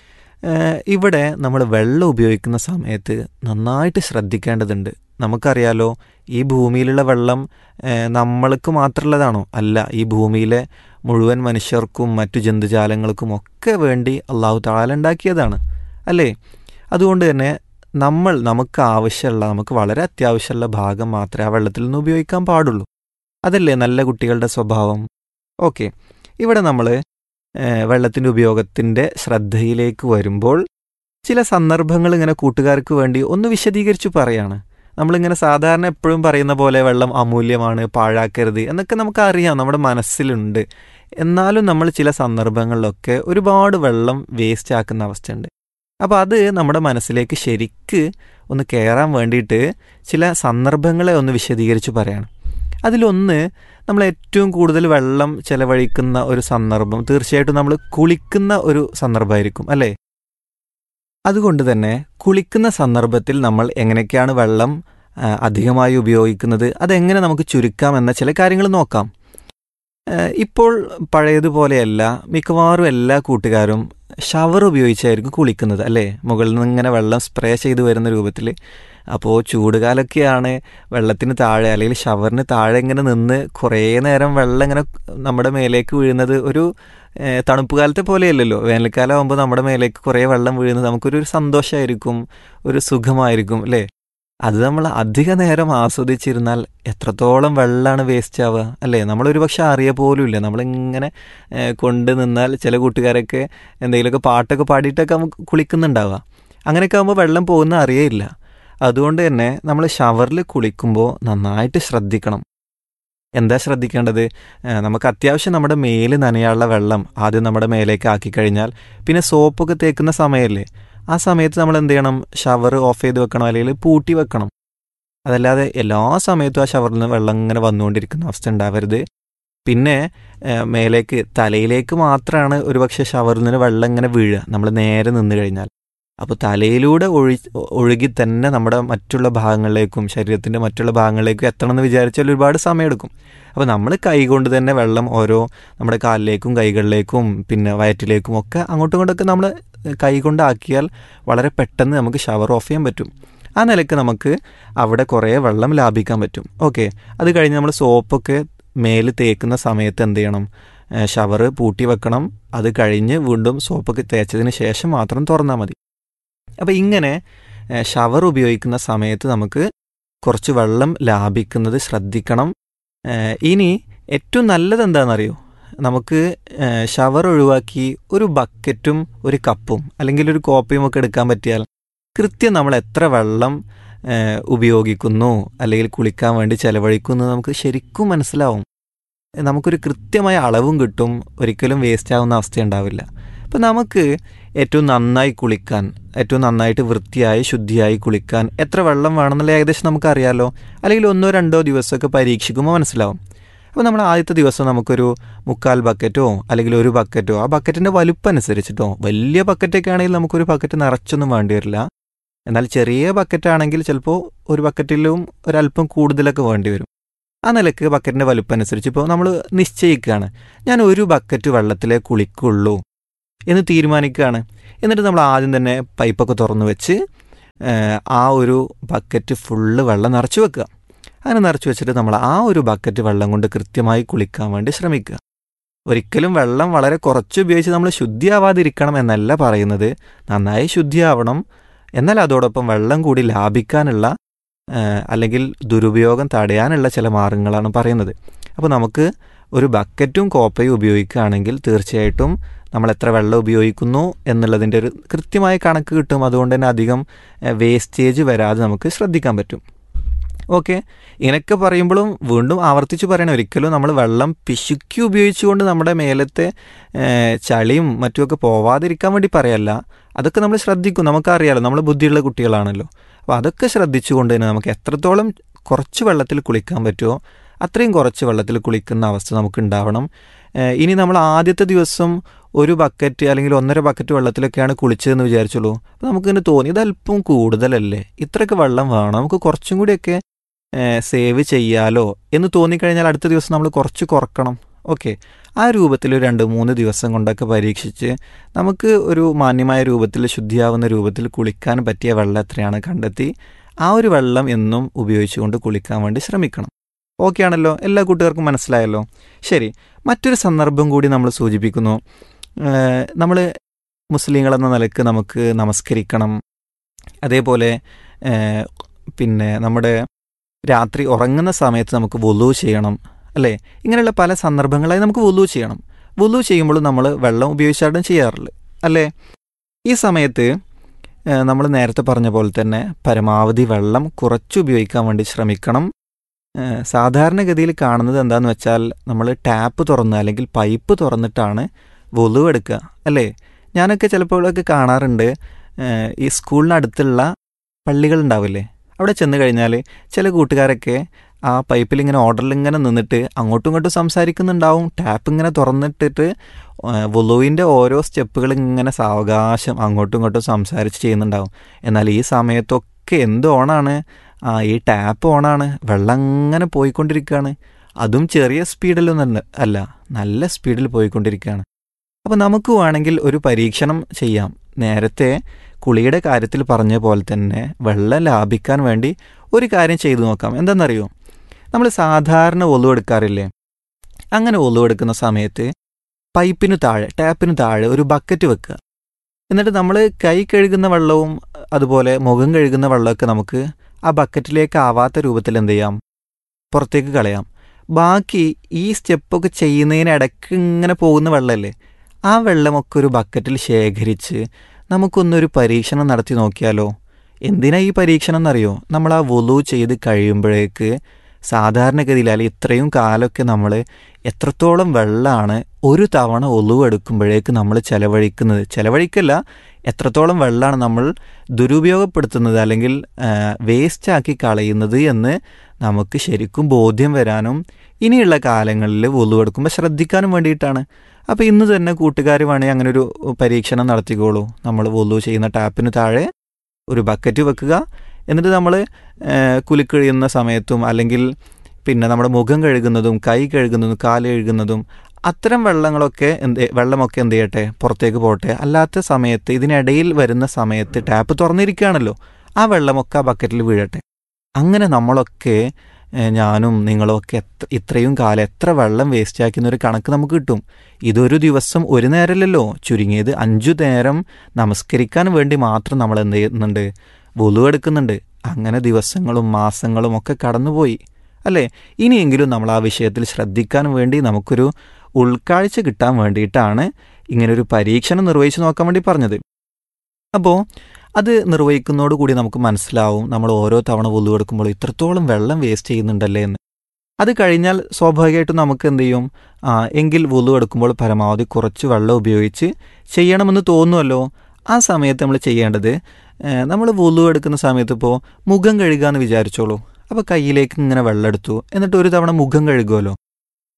ഏഹ് ഇവിടെ നമ്മൾ വെള്ളം ഉപയോഗിക്കുന്ന സമയത്ത് നന്നായിട്ട് ശ്രദ്ധിക്കേണ്ടതുണ്ട് നമുക്കറിയാലോ ഈ ഭൂമിയിലുള്ള വെള്ളം ഏഹ് നമ്മൾക്ക് മാത്രമുള്ളതാണോ അല്ല ഈ ഭൂമിയിലെ മുഴുവൻ മനുഷ്യർക്കും മറ്റു ജന്തുജാലങ്ങൾക്കും ഒക്കെ വേണ്ടി അള്ളാഹു താല ഉണ്ടാക്കിയതാണ് അല്ലേ അതുകൊണ്ട് തന്നെ നമ്മൾ നമുക്ക് ആവശ്യമുള്ള നമുക്ക് വളരെ അത്യാവശ്യമുള്ള ഭാഗം മാത്രമേ ആ വെള്ളത്തിൽ നിന്ന് ഉപയോഗിക്കാൻ പാടുള്ളൂ അതല്ലേ നല്ല കുട്ടികളുടെ സ്വഭാവം ഓക്കെ ഇവിടെ നമ്മൾ വെള്ളത്തിൻ്റെ ഉപയോഗത്തിൻ്റെ ശ്രദ്ധയിലേക്ക് വരുമ്പോൾ ചില സന്ദർഭങ്ങൾ ഇങ്ങനെ കൂട്ടുകാർക്ക് വേണ്ടി ഒന്ന് വിശദീകരിച്ചു പറയാണ് നമ്മളിങ്ങനെ സാധാരണ എപ്പോഴും പറയുന്ന പോലെ വെള്ളം അമൂല്യമാണ് പാഴാക്കരുത് എന്നൊക്കെ നമുക്ക് അറിയാം നമ്മുടെ മനസ്സിലുണ്ട് എന്നാലും നമ്മൾ ചില സന്ദർഭങ്ങളിലൊക്കെ ഒരുപാട് വെള്ളം വേസ്റ്റ് ആക്കുന്ന അവസ്ഥയുണ്ട് അപ്പോൾ അത് നമ്മുടെ മനസ്സിലേക്ക് ശരിക്ക് ഒന്ന് കയറാൻ വേണ്ടിയിട്ട് ചില സന്ദർഭങ്ങളെ ഒന്ന് വിശദീകരിച്ച് പറയാണ് അതിലൊന്ന് നമ്മൾ ഏറ്റവും കൂടുതൽ വെള്ളം ചെലവഴിക്കുന്ന ഒരു സന്ദർഭം തീർച്ചയായിട്ടും നമ്മൾ കുളിക്കുന്ന ഒരു സന്ദർഭമായിരിക്കും അല്ലേ അതുകൊണ്ട് തന്നെ കുളിക്കുന്ന സന്ദർഭത്തിൽ നമ്മൾ എങ്ങനെയൊക്കെയാണ് വെള്ളം ആ, അധികമായി ഉപയോഗിക്കുന്നത് അതെങ്ങനെ നമുക്ക് ചുരുക്കാം എന്ന ചില കാര്യങ്ങൾ നോക്കാം ആ, ഇപ്പോൾ പഴയതുപോലെയല്ല മിക്കവാറും എല്ലാ കൂട്ടുകാരും ഷവർ ഉപയോഗിച്ചായിരിക്കും കുളിക്കുന്നത് അല്ലേ മുകളിൽ നിന്ന് ഇങ്ങനെ വെള്ളം സ്പ്രേ ചെയ്ത് വരുന്ന രൂപത്തിൽ അപ്പോൾ ചൂടുകാലൊക്കെയാണ് വെള്ളത്തിന് താഴെ അല്ലെങ്കിൽ ഷവറിന് താഴെ ഇങ്ങനെ നിന്ന് കുറേ നേരം വെള്ളം ഇങ്ങനെ നമ്മുടെ മേലേക്ക് വീഴുന്നത് ഒരു ഏഹ്, തണുപ്പ് കാലത്തെ പോലെയല്ലല്ലോ വേനൽക്കാലം ആകുമ്പോൾ നമ്മുടെ മേലേക്ക് കുറേ വെള്ളം വീഴുന്നത് നമുക്കൊരു ഒരു സന്തോഷമായിരിക്കും ഒരു സുഖമായിരിക്കും അല്ലേ അത് നമ്മൾ അധിക നേരം ആസ്വദിച്ചിരുന്നാൽ എത്രത്തോളം വെള്ളമാണ് വേസ്റ്റ് ആവുക അല്ലേ നമ്മളൊരു പക്ഷെ അറിയ പോലും ഇല്ല നമ്മളിങ്ങനെ ഏഹ്, കൊണ്ട് നിന്നാൽ ചില കൂട്ടുകാരൊക്കെ എന്തെങ്കിലുമൊക്കെ പാട്ടൊക്കെ പാടിയിട്ടൊക്കെ നമുക്ക് കുളിക്കുന്നുണ്ടാവുക അങ്ങനെയൊക്കെ ആകുമ്പോൾ വെള്ളം പോകുന്ന അറിയേയില്ല അതുകൊണ്ട് തന്നെ നമ്മൾ ഷവറിൽ കുളിക്കുമ്പോൾ നന്നായിട്ട് ശ്രദ്ധിക്കണം എന്താ ശ്രദ്ധിക്കേണ്ടത് ഏഹ് നമുക്ക് അത്യാവശ്യം നമ്മുടെ മേല് നനയാനുള്ള വെള്ളം ആദ്യം നമ്മുടെ മേലേക്ക് ആക്കി കഴിഞ്ഞാൽ പിന്നെ സോപ്പൊക്കെ തേക്കുന്ന സമയമല്ലേ ആ സമയത്ത് നമ്മൾ എന്ത് ചെയ്യണം ഷവർ ഓഫ് ചെയ്ത് വെക്കണം അല്ലെങ്കിൽ പൂട്ടി വെക്കണം അതല്ലാതെ എല്ലാ സമയത്തും ആ ഷവറിൽ നിന്ന് വെള്ളം ഇങ്ങനെ വന്നുകൊണ്ടിരിക്കുന്ന അവസ്ഥ ഉണ്ടാവരുത് പിന്നെ ഏഹ് മേലേക്ക് തലയിലേക്ക് മാത്രമാണ് ഒരുപക്ഷെ ഷവറിൽ നിന്ന് വെള്ളം ഇങ്ങനെ വീഴുക നമ്മൾ നേരെ നിന്ന് കഴിഞ്ഞാൽ അപ്പോൾ തലയിലൂടെ ഒഴി ഒഴുകി തന്നെ നമ്മുടെ മറ്റുള്ള ഭാഗങ്ങളിലേക്കും ശരീരത്തിൻ്റെ മറ്റുള്ള ഭാഗങ്ങളിലേക്കും എത്തണം എന്ന് വിചാരിച്ചാൽ ഒരുപാട് സമയമെടുക്കും അപ്പോൾ നമ്മൾ കൈകൊണ്ട് തന്നെ വെള്ളം ഓരോ നമ്മുടെ കാലിലേക്കും കൈകളിലേക്കും പിന്നെ വയറ്റിലേക്കും ഒക്കെ അങ്ങോട്ടും ഇങ്ങോട്ടൊക്കെ നമ്മൾ കൈ കൊണ്ടാക്കിയാൽ വളരെ പെട്ടെന്ന് നമുക്ക് ഷവർ ഓഫ് ചെയ്യാൻ പറ്റും ആ നിലയ്ക്ക് നമുക്ക് അവിടെ കുറേ വെള്ളം ലാഭിക്കാൻ പറ്റും ഓക്കെ അത് കഴിഞ്ഞ് നമ്മൾ സോപ്പൊക്കെ മേല് തേക്കുന്ന സമയത്ത് എന്ത് ചെയ്യണം ഷവർ പൂട്ടി വെക്കണം അത് കഴിഞ്ഞ് വീണ്ടും സോപ്പൊക്കെ തേച്ചതിന് ശേഷം മാത്രം തുറന്നാൽ മതി അപ്പോൾ ഇങ്ങനെ ഷവർ ഉപയോഗിക്കുന്ന സമയത്ത് നമുക്ക് കുറച്ച് വെള്ളം ലാഭിക്കുന്നത് ശ്രദ്ധിക്കണം ഏഹ് ഇനി ഏറ്റവും നല്ലത് എന്താണെന്നറിയോ നമുക്ക് ഏഹ് ഷവർ ഒഴിവാക്കി ഒരു ബക്കറ്റും ഒരു കപ്പും അല്ലെങ്കിൽ ഒരു കോപ്പയും ഒക്കെ എടുക്കാൻ പറ്റിയാൽ കൃത്യം നമ്മൾ എത്ര വെള്ളം ഏഹ് ഉപയോഗിക്കുന്നു അല്ലെങ്കിൽ കുളിക്കാൻ വേണ്ടി ചെലവഴിക്കുന്നു എന്ന് നമുക്ക് ശരിക്കും മനസ്സിലാവും നമുക്കൊരു കൃത്യമായ അളവും കിട്ടും ഒരിക്കലും വേസ്റ്റ് ആവുന്ന അവസ്ഥ ഉണ്ടാവില്ല അപ്പം നമുക്ക് ഏറ്റവും നന്നായി കുളിക്കാൻ ഏറ്റവും നന്നായിട്ട് വൃത്തിയായി ശുദ്ധിയായി കുളിക്കാൻ എത്ര വെള്ളം വേണമെന്നുള്ള ഏകദേശം നമുക്കറിയാലോ അല്ലെങ്കിൽ ഒന്നോ രണ്ടോ ദിവസമൊക്കെ പരീക്ഷിക്കുമ്പോൾ മനസ്സിലാവും അപ്പോൾ നമ്മൾ ആദ്യത്തെ ദിവസം നമുക്കൊരു മുക്കാൽ ബക്കറ്റോ അല്ലെങ്കിൽ ഒരു ബക്കറ്റോ ആ ബക്കറ്റിൻ്റെ വലുപ്പം അനുസരിച്ചിട്ടോ വലിയ ബക്കറ്റൊക്കെ ആണെങ്കിൽ നമുക്കൊരു ബക്കറ്റ് നിറച്ചൊന്നും വേണ്ടി വരില്ല എന്നാൽ ചെറിയ ബക്കറ്റ് ആണെങ്കിൽ ചിലപ്പോൾ ഒരു ബക്കറ്റിലും ഒരല്പം കൂടുതലൊക്കെ വേണ്ടി വരും ആ നിലക്ക് ബക്കറ്റിൻ്റെ വലുപ്പം അനുസരിച്ച് ഇപ്പോൾ നമ്മൾ നിശ്ചയിക്കുകയാണ് ഞാൻ ഒരു ബക്കറ്റ് വെള്ളത്തിലേ കുളിക്കുള്ളൂ എന്ന് തീരുമാനിക്കുകയാണ് എന്നിട്ട് നമ്മൾ ആദ്യം തന്നെ പൈപ്പൊക്കെ തുറന്നു വെച്ച് ഏഹ്, ആ ഒരു ബക്കറ്റ് ഫുള്ള് വെള്ളം നിറച്ച് വെക്കുക അങ്ങനെ നിറച്ച് വെച്ചിട്ട് നമ്മൾ ആ ഒരു ബക്കറ്റ് വെള്ളം കൊണ്ട് കൃത്യമായി കുളിക്കാൻ വേണ്ടി ശ്രമിക്കുക ഒരിക്കലും വെള്ളം വളരെ കുറച്ച് ഉപയോഗിച്ച് നമ്മൾ ശുദ്ധിയാവാതിരിക്കണം എന്നല്ല പറയുന്നത് നന്നായി ശുദ്ധിയാവണം എന്നാൽ അതോടൊപ്പം വെള്ളം കൂടി ലാഭിക്കാനുള്ള ഏഹ്, അല്ലെങ്കിൽ ദുരുപയോഗം തടയാനുള്ള ചില മാർഗങ്ങളാണ് പറയുന്നത് അപ്പോൾ നമുക്ക് ഒരു ബക്കറ്റും കോപ്പയും ഉപയോഗിക്കുകയാണെങ്കിൽ തീർച്ചയായിട്ടും നമ്മൾ എത്ര വെള്ളം ഉപയോഗിക്കുന്നു എന്നുള്ളതിൻ്റെ ഒരു കൃത്യമായ കണക്ക് കിട്ടും അതുകൊണ്ട് തന്നെ അധികം വേസ്റ്റേജ് വരാതെ നമുക്ക് ശ്രദ്ധിക്കാൻ പറ്റും ഓക്കെ ഇങ്ങനെയൊക്കെ പറയുമ്പോഴും വീണ്ടും ആവർത്തിച്ച് പറയണം ഒരിക്കലും നമ്മൾ വെള്ളം പിശുക്കി ഉപയോഗിച്ചുകൊണ്ട് നമ്മുടെ മേലത്തെ ഏഹ്, ചളിയും മറ്റുമൊക്കെ പോവാതിരിക്കാൻ വേണ്ടി പറയല്ല അതൊക്കെ നമ്മൾ ശ്രദ്ധിക്കും നമുക്കറിയാലോ നമ്മൾ ബുദ്ധിയുള്ള കുട്ടികളാണല്ലോ അപ്പോൾ അതൊക്കെ ശ്രദ്ധിച്ചുകൊണ്ട് തന്നെ നമുക്ക് എത്രത്തോളം കുറച്ച് വെള്ളത്തിൽ കുളിക്കാൻ പറ്റുമോ അത്രയും കുറച്ച് വെള്ളത്തിൽ കുളിക്കുന്ന അവസ്ഥ നമുക്ക് ഉണ്ടാവണം ഏഹ്, ഇനി നമ്മൾ ആദ്യത്തെ ദിവസം ഒരു ബക്കറ്റ് അല്ലെങ്കിൽ ഒന്നര ബക്കറ്റ് വെള്ളത്തിലൊക്കെയാണ് കുളിച്ചതെന്ന് വിചാരിച്ചുള്ളൂ അപ്പോൾ നമുക്കിങ്ങനെ തോന്നി ഇത് അല്പം കൂടുതലല്ലേ ഇത്രയൊക്കെ വെള്ളം വേണം നമുക്ക് കുറച്ചും കൂടിയൊക്കെ സേവ് ചെയ്യാലോ എന്ന് തോന്നിക്കഴിഞ്ഞാൽ അടുത്ത ദിവസം നമ്മൾ കുറച്ച് കുറക്കണം ഓക്കെ ആ രൂപത്തിൽ ഒരു രണ്ട് മൂന്ന് ദിവസം കൊണ്ടൊക്കെ പരീക്ഷിച്ച് നമുക്ക് ഒരു മാന്യമായ രൂപത്തിൽ ശുദ്ധിയാവുന്ന രൂപത്തിൽ കുളിക്കാൻ പറ്റിയ വെള്ളം എത്രയാണ് കണ്ടെത്തി ആ ഒരു വെള്ളം എന്നും ഉപയോഗിച്ചുകൊണ്ട് കുളിക്കാൻ വേണ്ടി ശ്രമിക്കണം ഓക്കെ ആണല്ലോ എല്ലാ കൂട്ടുകാർക്കും മനസ്സിലായല്ലോ ശരി മറ്റൊരു സന്ദർഭം കൂടി നമ്മൾ സൂചിപ്പിക്കുന്നു നമ്മൾ മുസ്ലിങ്ങളെന്ന നിലക്ക് നമുക്ക് നമസ്കരിക്കണം അതേപോലെ ഏഹ്, പിന്നെ നമ്മുടെ രാത്രി ഉറങ്ങുന്ന സമയത്ത് നമുക്ക് വുളു ചെയ്യണം അല്ലേ ഇങ്ങനെയുള്ള പല സന്ദർഭങ്ങളായി നമുക്ക് വുളു ചെയ്യണം വുളു ചെയ്യുമ്പോൾ നമ്മൾ വെള്ളം ഉപയോഗിച്ചാണ് ചെയ്യാറുള്ളത് അല്ലേ ഈ സമയത്ത് നമ്മൾ നേരത്തെ പറഞ്ഞ പോലെ തന്നെ പരമാവധി വെള്ളം കുറച്ച് ഉപയോഗിക്കാൻ വേണ്ടി ശ്രമിക്കണം ഏഹ്, സാധാരണഗതിയിൽ കാണുന്നത് എന്താണെന്ന് വെച്ചാൽ നമ്മൾ ടാപ്പ് തുറന്ന് അല്ലെങ്കിൽ പൈപ്പ് തുറന്നിട്ടാണ് വുളു എടുക്കുക അല്ലേ ഞാനൊക്കെ ചിലപ്പോഴൊക്കെ കാണാറുണ്ട് ഏഹ്, ഈ സ്കൂളിനടുത്തുള്ള പള്ളികളുണ്ടാവില്ലേ അവിടെ ചെന്ന് കഴിഞ്ഞാൽ ചില കൂട്ടുകാരൊക്കെ ആ പൈപ്പിൽ ഇങ്ങനെ ഓർഡറിൽ ഇങ്ങനെ നിന്നിട്ട് അങ്ങോട്ടും ഇങ്ങോട്ടും സംസാരിക്കുന്നുണ്ടാവും ടാപ്പ് ഇങ്ങനെ തുറന്നിട്ടിട്ട് വുളുവിൻ്റെ ഓരോ സ്റ്റെപ്പുകൾ ഇങ്ങനെ സാവകാശം അങ്ങോട്ടും ഇങ്ങോട്ടും സംസാരിച്ച് ചെയ്യുന്നുണ്ടാവും എന്നാൽ ഈ സമയത്തൊക്കെ എന്ത് ഓണാണ് ആ ഈ ടാപ്പ് ഓണാണ് വെള്ളം അങ്ങനെ പോയിക്കൊണ്ടിരിക്കുകയാണ് അതും ചെറിയ സ്പീഡിലൊന്നും അല്ല നല്ല സ്പീഡിൽ പോയിക്കൊണ്ടിരിക്കുകയാണ് അപ്പോൾ നമുക്ക് വേണമെങ്കിൽ ഒരു പരീക്ഷണം ചെയ്യാം നേരത്തെ കുളിയുടെ കാര്യത്തിൽ പറഞ്ഞ പോലെ തന്നെ വെള്ളം ലാഭിക്കാൻ വേണ്ടി ഒരു കാര്യം ചെയ്തു നോക്കാം എന്താണെന്നറിയോ നമ്മൾ സാധാരണ ഒലു എടുക്കാറില്ലേ അങ്ങനെ ഒലു എടുക്കുന്ന സമയത്ത് പൈപ്പിന് താഴെ ടാപ്പിന് താഴെ ഒരു ബക്കറ്റ് വെക്കുക എന്നിട്ട് നമ്മൾ കൈ കഴുകുന്ന വെള്ളവും അതുപോലെ മുഖം കഴുകുന്ന വെള്ളമൊക്കെ നമുക്ക് ആ ബക്കറ്റിലേക്ക് ആവാത്ത രൂപത്തിൽ എന്ത് ചെയ്യാം പുറത്തേക്ക് കളയാം ബാക്കി ഈ സ്റ്റെപ്പൊക്കെ ചെയ്യുന്നതിനിടയ്ക്ക് ഇങ്ങനെ പോകുന്ന വെള്ളമല്ലേ ആ വെള്ളമൊക്കെ ഒരു ബക്കറ്റിൽ ശേഖരിച്ച് നമുക്കൊന്നൊരു പരീക്ഷണം നടത്തി നോക്കിയാലോ എന്തിനാ ഈ പരീക്ഷണം എന്നറിയോ നമ്മൾ ആ വുളു ചെയ്ത് കഴിയുമ്പോഴേക്ക് സാധാരണഗതിയിൽ അല്ലെങ്കിൽ ഇത്രയും കാലമൊക്കെ നമ്മൾ എത്രത്തോളം വെള്ളമാണ് ഒരു തവണ ഒളിവ് എടുക്കുമ്പോഴേക്ക് നമ്മൾ ചെലവഴിക്കുന്നത് ചെലവഴിക്കല്ല എത്രത്തോളം വെള്ളമാണ് നമ്മൾ ദുരുപയോഗപ്പെടുത്തുന്നത് അല്ലെങ്കിൽ വേസ്റ്റാക്കി കളയുന്നത് എന്ന് നമുക്ക് ശരിക്കും ബോധ്യം വരാനും ഇനിയുള്ള കാലങ്ങളിൽ ഒളിവ് എടുക്കുമ്പോൾ ശ്രദ്ധിക്കാനും വേണ്ടിയിട്ടാണ് അപ്പോൾ ഇന്ന് തന്നെ കൂട്ടുകാർ വേണമെങ്കിൽ അങ്ങനെ ഒരു പരീക്ഷണം നടത്തിക്കോളൂ നമ്മൾ വൊല്ലു ചെയ്യുന്ന ടാപ്പിന് താഴെ ഒരു ബക്കറ്റ് വെക്കുക എന്നിട്ട് നമ്മൾ കുലിക്കഴിയുന്ന സമയത്തും അല്ലെങ്കിൽ പിന്നെ നമ്മുടെ മുഖം കഴുകുന്നതും കൈ കഴുകുന്നതും കാല് കഴുകുന്നതും അത്തരം വെള്ളങ്ങളൊക്കെ എന്ത് വെള്ളമൊക്കെ എന്ത് ചെയ്യട്ടെ പുറത്തേക്ക് പോട്ടെ അല്ലാത്ത സമയത്ത് ഇതിനിടയിൽ വരുന്ന സമയത്ത് ടാപ്പ് തുറന്നിരിക്കുകയാണല്ലോ ആ വെള്ളമൊക്കെ ആ ബക്കറ്റിൽ വീഴട്ടെ അങ്ങനെ നമ്മളൊക്കെ ഏഹ്, ഞാനും നിങ്ങളൊക്കെ എത്ര ഇത്രയും കാലം എത്ര വെള്ളം വേസ്റ്റ് ആക്കുന്ന ഒരു കണക്ക് നമുക്ക് കിട്ടും ഇതൊരു ദിവസം ഒരു നേരമല്ലല്ലോ ചുരുങ്ങിയത് അഞ്ചു നേരം നമസ്കരിക്കാൻ വേണ്ടി മാത്രം നമ്മൾ എന്ത് ചെയ്യുന്നുണ്ട് വുളു എടുക്കുന്നുണ്ട് അങ്ങനെ ദിവസങ്ങളും മാസങ്ങളും ഒക്കെ കടന്നുപോയി അല്ലേ ഇനിയെങ്കിലും നമ്മൾ ആ വിഷയത്തിൽ ശ്രദ്ധിക്കാൻ വേണ്ടി നമുക്കൊരു ഉൾക്കാഴ്ച കിട്ടാൻ വേണ്ടിയിട്ടാണ് ഇങ്ങനൊരു പരീക്ഷണം നിർവഹിച്ച് നോക്കാൻ വേണ്ടി പറഞ്ഞത് അപ്പോൾ അത് നിർവഹിക്കുന്നതോടുകൂടി നമുക്ക് മനസ്സിലാവും നമ്മൾ ഓരോ തവണ വുളു എടുക്കുമ്പോൾ ഇത്രത്തോളം വെള്ളം വേസ്റ്റ് ചെയ്യുന്നുണ്ടല്ലേ എന്ന് അത് കഴിഞ്ഞാൽ സ്വാഭാവികമായിട്ടും നമുക്ക് എന്ത് ചെയ്യും ആ എങ്കിൽ വുളു എടുക്കുമ്പോൾ പരമാവധി കുറച്ച് വെള്ളം ഉപയോഗിച്ച് ചെയ്യണമെന്ന് തോന്നുമല്ലോ ആ സമയത്ത് നമ്മൾ ചെയ്യേണ്ടത് നമ്മൾ വുളു എടുക്കുന്ന സമയത്ത് ഇപ്പോൾ മുഖം കഴുകുക എന്ന് വിചാരിച്ചോളൂ അപ്പോൾ കയ്യിലേക്ക് ഇങ്ങനെ വെള്ളം എടുത്തു എന്നിട്ട് ഒരു തവണ മുഖം കഴുകുമല്ലോ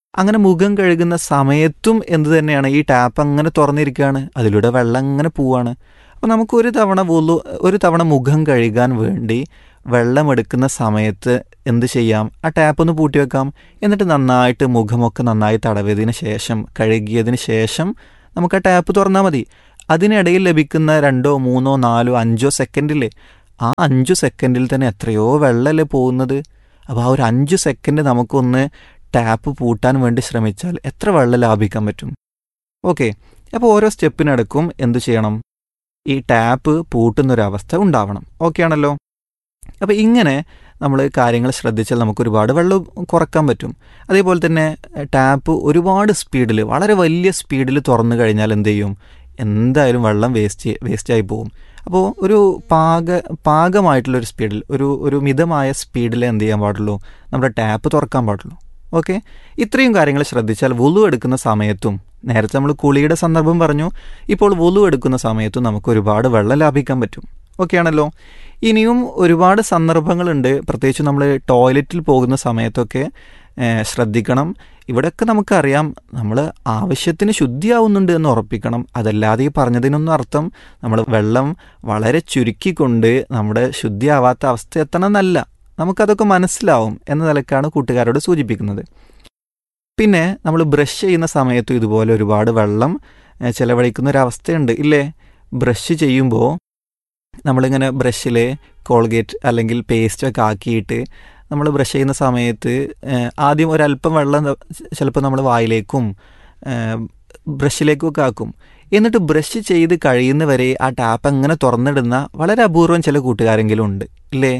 അങ്ങനെ മുഖം കഴുകുന്ന സമയത്തും എന്ത് തന്നെയാണ് ഈ ടാപ്പ് അങ്ങനെ തുറന്നിരിക്കുകയാണ് അതിലൂടെ വെള്ളം അങ്ങനെ പോവാണ് അപ്പോൾ നമുക്ക് ഒരു തവണ വുളു ഒരു തവണ മുഖം കഴുകാൻ വേണ്ടി വെള്ളം എടുക്കുന്ന സമയത്ത് എന്ത് ചെയ്യാം ആ ടാപ്പ് ഒന്ന് പൂട്ടി വെക്കാം എന്നിട്ട് നന്നായിട്ട് മുഖമൊക്കെ നന്നായി തടവിയതിന് ശേഷം കഴുകിയതിന് ശേഷം നമുക്ക് ആ ടാപ്പ് തുറന്നാൽ മതി അതിനിടയിൽ ലഭിക്കുന്ന രണ്ടോ മൂന്നോ നാലോ അഞ്ചോ സെക്കൻഡിൽ ആ അഞ്ചു സെക്കൻഡിൽ തന്നെ എത്രയോ വെള്ളമല്ലേ പോകുന്നത് അപ്പോൾ ആ ഒരു അഞ്ച് സെക്കൻഡ് നമുക്കൊന്ന് ടാപ്പ് പൂട്ടാൻ വേണ്ടി ശ്രമിച്ചാൽ എത്ര വെള്ളം ലാഭിക്കാൻ പറ്റും ഓക്കെ അപ്പോൾ ഓരോ സ്റ്റെപ്പിനടക്കും എന്തു ചെയ്യണം ഈ ടാപ്പ് പൂട്ടുന്നൊരവസ്ഥ ഉണ്ടാവണം ഓക്കെ ആണല്ലോ അപ്പോൾ ഇങ്ങനെ നമ്മൾ കാര്യങ്ങൾ ശ്രദ്ധിച്ചാൽ നമുക്ക് ഒരുപാട് വെള്ളം കുറക്കാൻ പറ്റും അതേപോലെ തന്നെ ടാപ്പ് ഒരുപാട് സ്പീഡിൽ വളരെ വലിയ സ്പീഡിൽ തുറന്നു കഴിഞ്ഞാൽ എന്ത് ചെയ്യും എന്തായാലും വെള്ളം വേസ്റ്റ് വേസ്റ്റായി പോകും അപ്പോൾ ഒരു പാക പാകമായിട്ടുള്ളൊരു സ്പീഡിൽ ഒരു ഒരു മിതമായ സ്പീഡിൽ എന്ത് ചെയ്യാൻ പാടുള്ളൂ നമ്മുടെ ടാപ്പ് തുറക്കാൻ പാടുള്ളൂ ഓക്കെ ഇത്രയും കാര്യങ്ങൾ ശ്രദ്ധിച്ചാൽ വുളു എടുക്കുന്ന സമയത്തും നേരത്തെ നമ്മൾ കുളിയുടെ സന്ദർഭം പറഞ്ഞു ഇപ്പോൾ വുളു എടുക്കുന്ന സമയത്തും നമുക്ക് ഒരുപാട് വെള്ളം ലാഭിക്കാൻ പറ്റും ഓക്കെ ആണല്ലോ ഇനിയും ഒരുപാട് സന്ദർഭങ്ങളുണ്ട് പ്രത്യേകിച്ച് നമ്മൾ ടോയ്ലറ്റിൽ പോകുന്ന സമയത്തൊക്കെ ഏഹ്, ശ്രദ്ധിക്കണം ഇവിടെയൊക്കെ നമുക്കറിയാം നമ്മൾ ആവശ്യത്തിന് ശുദ്ധിയാവുന്നുണ്ട് എന്ന് ഉറപ്പിക്കണം അതല്ലാതെ ഈ പറഞ്ഞതിനൊന്നും അർത്ഥം നമ്മൾ വെള്ളം വളരെ ചുരുക്കിക്കൊണ്ട് നമ്മുടെ ശുദ്ധിയാവാത്ത അവസ്ഥ എത്തണമെന്നല്ല നമുക്കതൊക്കെ മനസ്സിലാവും എന്ന നിലക്കാണ് കൂട്ടുകാരോട് സൂചിപ്പിക്കുന്നത് പിന്നെ നമ്മൾ ബ്രഷ് ചെയ്യുന്ന സമയത്തും ഇതുപോലെ ഒരുപാട് വെള്ളം ഏഹ്, ചെലവഴിക്കുന്ന ഒരു അവസ്ഥയുണ്ട് ഇല്ലേ ബ്രഷ് ചെയ്യുമ്പോൾ നമ്മളിങ്ങനെ ബ്രഷിൽ കോൾഗേറ്റ് അല്ലെങ്കിൽ പേസ്റ്റൊക്കെ ആക്കിയിട്ട് നമ്മൾ ബ്രഷ് ചെയ്യുന്ന സമയത്ത് ഏഹ്, ആദ്യം ഒരല്പം വെള്ളം ചിലപ്പോൾ നമ്മൾ വായിലേക്കും ഏഹ്, ബ്രഷിലേക്കും ഒക്കെ ആക്കും എന്നിട്ട് ബ്രഷ് ചെയ്ത് കഴിയുന്നവരെ ആ ടാപ്പ് അങ്ങനെ തുറന്നിടുന്ന വളരെ അപൂർവം ചില കൂട്ടുകാരെങ്കിലും ഉണ്ട് ഇല്ലേ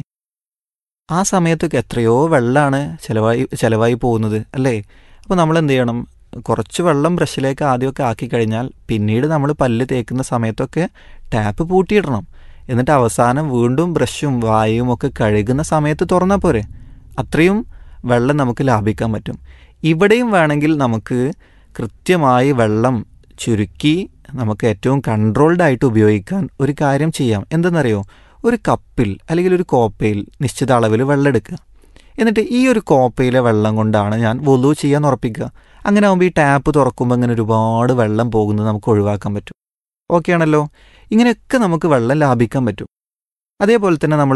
ആ സമയത്തൊക്കെ എത്രയോ വെള്ളമാണ് ചിലവായി ചിലവായി പോകുന്നത് അല്ലേ അപ്പോൾ നമ്മൾ എന്ത് ചെയ്യണം കുറച്ച് വെള്ളം ബ്രഷിലേക്ക് ആദ്യമൊക്കെ ആക്കി കഴിഞ്ഞാൽ പിന്നീട് നമ്മൾ പല്ല് തേക്കുന്ന സമയത്തൊക്കെ ടാപ്പ് പൂട്ടിയിടണം എന്നിട്ട് അവസാനം വീണ്ടും ബ്രഷും വായുവും ഒക്കെ കഴുകുന്ന സമയത്ത് തുറന്നാൽ പോരെ അത്രയും വെള്ളം നമുക്ക് ലാഭിക്കാൻ പറ്റും ഇവിടെയും വേണമെങ്കിൽ നമുക്ക് കൃത്യമായി വെള്ളം ചുരുക്കി നമുക്ക് ഏറ്റവും കൺട്രോൾഡ് ആയിട്ട് ഉപയോഗിക്കാൻ ഒരു കാര്യം ചെയ്യാം എന്തെന്നറിയോ ഒരു കപ്പിൽ അല്ലെങ്കിൽ ഒരു കോപ്പയിൽ നിശ്ചിത അളവിൽ വെള്ളം എടുക്കുക എന്നിട്ട് ഈ ഒരു കോപ്പയിലെ വെള്ളം കൊണ്ടാണ് ഞാൻ വൊലു ചെയ്യാൻ ഉറപ്പിക്കുക അങ്ങനെ ആകുമ്പോൾ ഈ ടാപ്പ് തുറക്കുമ്പോൾ ഇങ്ങനെ ഒരുപാട് വെള്ളം പോകുന്നത് നമുക്ക് ഒഴിവാക്കാൻ പറ്റും ഓക്കെ ആണല്ലോ ഇങ്ങനെയൊക്കെ നമുക്ക് വെള്ളം ലാഭിക്കാൻ പറ്റും അതേപോലെ തന്നെ നമ്മൾ